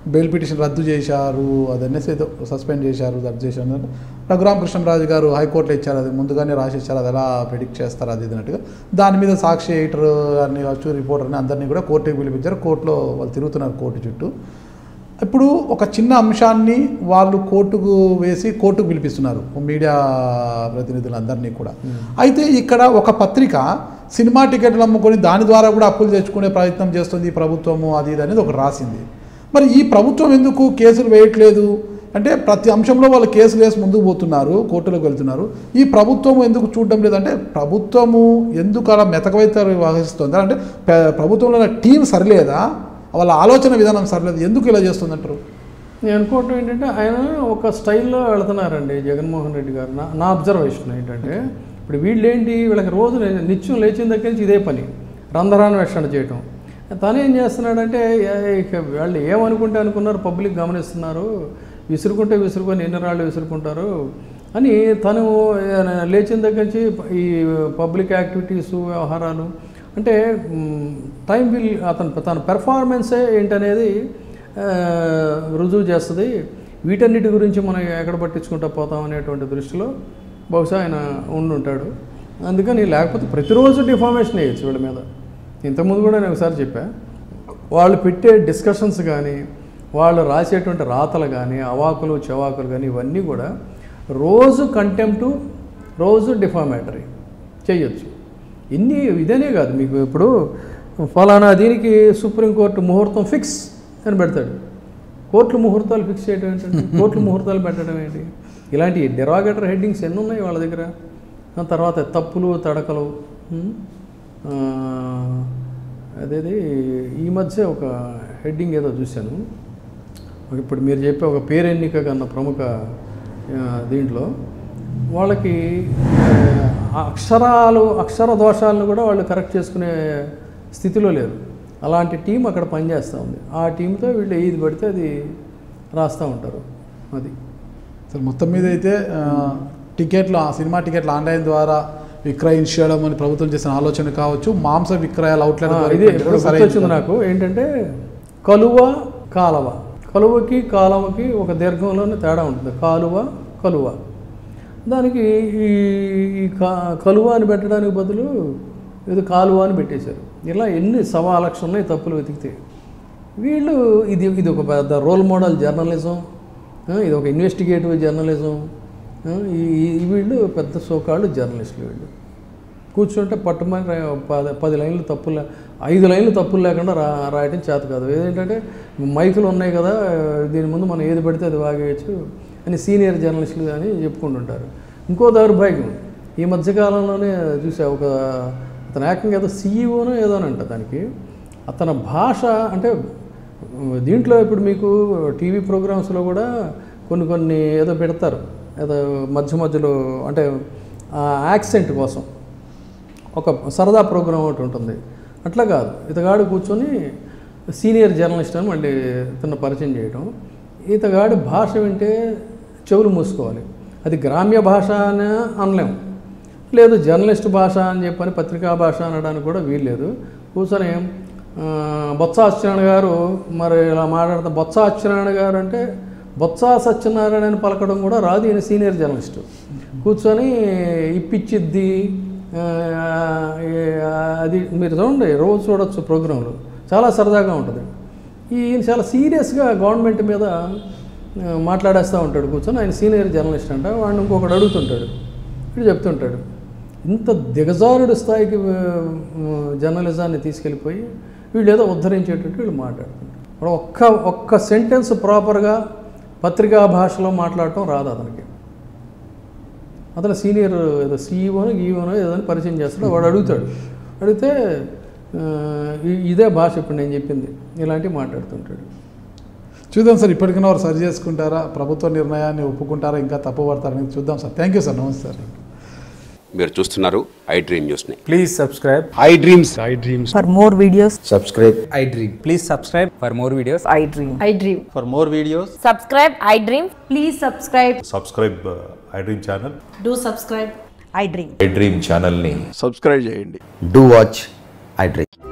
బెయిల్ పిటిషన్ రద్దు చేశారు అది అనేసి ఏదో సస్పెండ్ చేశారు రద్దు చేశారు రఘురామ కృష్ణరాజు గారు హైకోర్టులో ఇచ్చారు అది ముందుగానే రాసేసారు అది ఎలా ప్రిడిక్ట్ చేస్తారు అది ఇది అన్నట్టుగా దాని మీద సాక్షి ఎడిటర్ అని కావచ్చు రిపోర్టర్ని అందరినీ కూడా కోర్టుకి పిలిపించారు కోర్టులో వాళ్ళు తిరుగుతున్నారు కోర్టు చుట్టూ ఇప్పుడు ఒక చిన్న అంశాన్ని వాళ్ళు కోర్టుకు వేసి కోర్టుకు పిలిపిస్తున్నారు మీడియా ప్రతినిధులందరినీ కూడా అయితే ఇక్కడ ఒక పత్రిక సినిమా టికెట్లు అమ్ముకొని దాని ద్వారా కూడా అప్పులు తెచ్చుకునే ప్రయత్నం చేస్తుంది ఈ ప్రభుత్వము అది ఇది అనేది ఒకటి రాసింది మరి ఈ ప్రభుత్వం ఎందుకు కేసులు వేయట్లేదు అంటే ప్రతి అంశంలో వాళ్ళు కేసులు వేసి ముందుకు పోతున్నారు కోర్టులకు వెళ్తున్నారు ఈ ప్రభుత్వం ఎందుకు చూడడం లేదంటే ప్రభుత్వము ఎందుకు అలా మెతకవైతే వహిస్తుంది అంటే పె- ప్రభుత్వంలో ఉన్న టీం సరిలేదా వాళ్ళ ఆలోచన విధానం సరిలేదు ఎందుకు ఇలా చేస్తుందంటారు నేను అనుకోవటం ఏంటంటే ఆయన ఒక స్టైల్లో వెళుతున్నారండి జగన్మోహన్ రెడ్డి గారు నా నా అబ్జర్వేషన్ ఏంటంటే ఇప్పుడు వీళ్ళు ఏంటి వీళ్ళకి రోజు ని- నిత్యం లేచిన దగ్గర నుంచి ఇదే పని రంధ్రాన్వేషణ చేయటం తను ఏం చేస్తున్నాడంటే ఏ- ఇక వాళ్ళు ఏమనుకుంటే అనుకున్నారు పబ్లిక్ గమనిస్తున్నారు విసురుకుంటే విసురుకొని ఎన్ని రాళ్ళు విసురుకుంటారు అని తను ఏ- లేచిన దగ్గర నుంచి ఈ పబ్లిక్ యాక్టివిటీస్ వ్యవహారాలు అంటే టైం విల్ అతను తన పెర్ఫార్మెన్సే ఏంటనేది ఆ, రుజువు చేస్తుంది వీటన్నిటి గురించి మనం ఎక్కడ పట్టించుకుంటా పోతాం అనేటువంటి దృష్టిలో బహుశా ఆయన ఉండి ఉంటాడు అందుకని లేకపోతే ప్రతిరోజు డిఫార్మేషన్ వేయచ్చు వీళ్ళ మీద ఇంతకుముందు కూడా నేను ఒకసారి చెప్పా వాళ్ళు పెట్టే డిస్కషన్స్ కానీ వాళ్ళు రాసేటువంటి రాతలు కానీ అవాకులు చవాకులు కానీ ఇవన్నీ కూడా రోజు కంటెంప్టు రోజు డిఫామేటరీ చేయొచ్చు ఇన్ని ఇదనే కాదు మీకు ఇప్పుడు ఫలానా దీనికి సుప్రీంకోర్టు ముహూర్తం ఫిక్స్ అని పెడతాడు కోర్టులు ముహూర్తాలు ఫిక్స్ చేయడం ఏంటంటే కోర్టులు ముహూర్తాలు పెట్టడం ఏంటి ఇలాంటి డెరాగేటర్ హెడ్డింగ్స్ ఎన్ని ఉన్నాయి వాళ్ళ దగ్గర ఆ తర్వాత తప్పులు తడకలు ఉమ్, ఆ, అదేది ఈ మధ్య ఒక హెడ్డింగ్ ఏదో చూశాను ఇప్పుడు మీరు చెప్పే ఒక పేరెన్నిక కన్నా ప్రముఖ ఆ, దీంట్లో వాళ్ళకి ఆ, అక్షరాలు అక్షర దోషాలను కూడా వాళ్ళు కరెక్ట్ చేసుకునే స్థితిలో లేరు అలాంటి టీం అక్కడ పనిచేస్తూ ఉంది ఆ టీంతో వీళ్ళు ఏది పడితే అది రాస్తూ ఉంటారు అది అసలు మొత్తం మీద అయితే ఆ, టికెట్లు ఆ సినిమా టికెట్లు ఆన్లైన్ ద్వారా విక్రయించడం అని ప్రభుత్వం చేసిన ఆలోచన కావచ్చు మాంస విక్రయాలు అవుట్లెట్ ఆ, ద్వారా ఇది ఇప్పుడు గుర్తొచ్చింది నాకు ఏంటంటే కలువ కాలవ కలువకి కాలవకి ఒక దీర్ఘంలోనే తేడా ఉంటుంది కాలువ కలువ దానికి ఈ ఈ కా- కలువ అని పెట్టడానికి బదులు ఏదో కాలువ అని పెట్టేశారు ఇలా ఎన్ని సవా లక్ష ఉన్నాయి తప్పులు వెతికితే వీళ్ళు ఇది ఇది ఒక పెద్ద రోల్ మోడల్ జర్నలిజం ఆ, ఇది ఒక ఇన్వెస్టిగేటివ్ జర్నలిజం ఆ, ఈ ఈ- వీళ్ళు పెద్ద సోకాళ్ళు జర్నలిస్టులు వీళ్ళు కూర్చుంటే పట్టుమని రా- పది పది లైన్లు తప్పులు ఐదు లైన్లు తప్పులు లేకుండా రా రాయటం చేత కాదు ఏంటంటే మైకులు ఉన్నాయి కదా దీని ముందు మనం ఏది పడితే అది వాగేయచ్చు అని సీనియర్ జర్నలిస్టులు అని చెప్పుకుంటుంటారు ఇంకో దౌర్భాగ్యం ఈ మధ్యకాలంలోనే చూసా ఒక అతను ఏకంగా ఏదో సీఈఓనో ఏదో అని అంట దానికి అతని భాష అంటే దీంట్లో ఇప్పుడు మీకు టీవీ ప్రోగ్రామ్స్లో కూడా కొన్ని కొన్ని ఏదో పెడతారు ఏదో మధ్య మధ్యలో అంటే ఆ యాక్సెంట్ కోసం ఒక సరదా ప్రోగ్రామ్ ఒకటి ఉంటుంది అట్లా కాదు ఇతగాడు కూర్చొని సీనియర్ జర్నలిస్ట్ అని మళ్ళీ తన పరిచయం చేయడం ఇతగాడి భాష వింటే చెవులు మూసుకోవాలి అది గ్రామ్య భాష అని అనలేము లేదు జర్నలిస్ట్ భాష అని చెప్పని పత్రికా భాష అనడానికి కూడా వీల్లేదు కూర్చొని ఆ, బొత్స సత్యనారాయణ గారు మరి ఇలా మాట్లాడుతా బొత్స సత్యనారాయణ గారు అంటే బొత్స సత్యనారాయణ అని పలకడం కూడా రాదు ఈయన సీనియర్ జర్నలిస్ట్ కూర్చొని ఇప్పిచ్చిద్ది ఆ, ఏ- అది మీరు చూడండి రోజు చూడొచ్చు ప్రోగ్రాంలు చాలా సరదాగా ఉంటుంది ఈయన చాలా సీరియస్గా గవర్నమెంట్ మీద ఆ, మాట్లాడేస్తూ ఉంటాడు కూర్చొని ఆయన సీనియర్ జర్నలిస్ట్ అంట వాడిని ఇంకొకటి అడుగుతుంటాడు వీడు చెప్తుంటాడు ఇంత దిగజారుడు స్థాయికి ఆ, జర్నలిజాన్ని తీసుకెళ్ళిపోయి వీళ్ళు ఏదో ఉద్ధరించేటట్టు వీళ్ళు మాట్లాడుతుంటారు వాడు ఒక్క ఒక్క సెంటెన్స్ ప్రాపర్గా పత్రికా భాషలో మాట్లాడటం రాదు అతనికి అతను సీనియర్ ఏదో సీఈఓనో గీఈఓనో ఏదో అని పరిచయం చేస్తాడు వాడు అడుగుతాడు అడిగితే ఆ, ఇ- ఇదే భాష ఇప్పుడు నేను చెప్పింది ఇలాంటివి మాట్లాడుతుంటాడు చూద్దాం సార్ ఇప్పటికైనా వారు సరి చేసుకుంటారా ప్రభుత్వ నిర్ణయాన్ని ఒప్పుకుంటారా ఇంకా తప్పు పడతారని చూద్దాం సార్ థ్యాంక్ యూ సార్ నమస్తే సార్ మీరు చూస్తున్నారు ఐ డ్రీమ్ న్యూస్ని Please subscribe. I dreams For more videos, subscribe I dream. Please subscribe for more videos. I dream. I dream. for more videos Subscribe, I dream. Please subscribe. Subscribe I dream channel Do subscribe. I dream. i dream ఛానల్ని subscribe చేయండి do watch i dream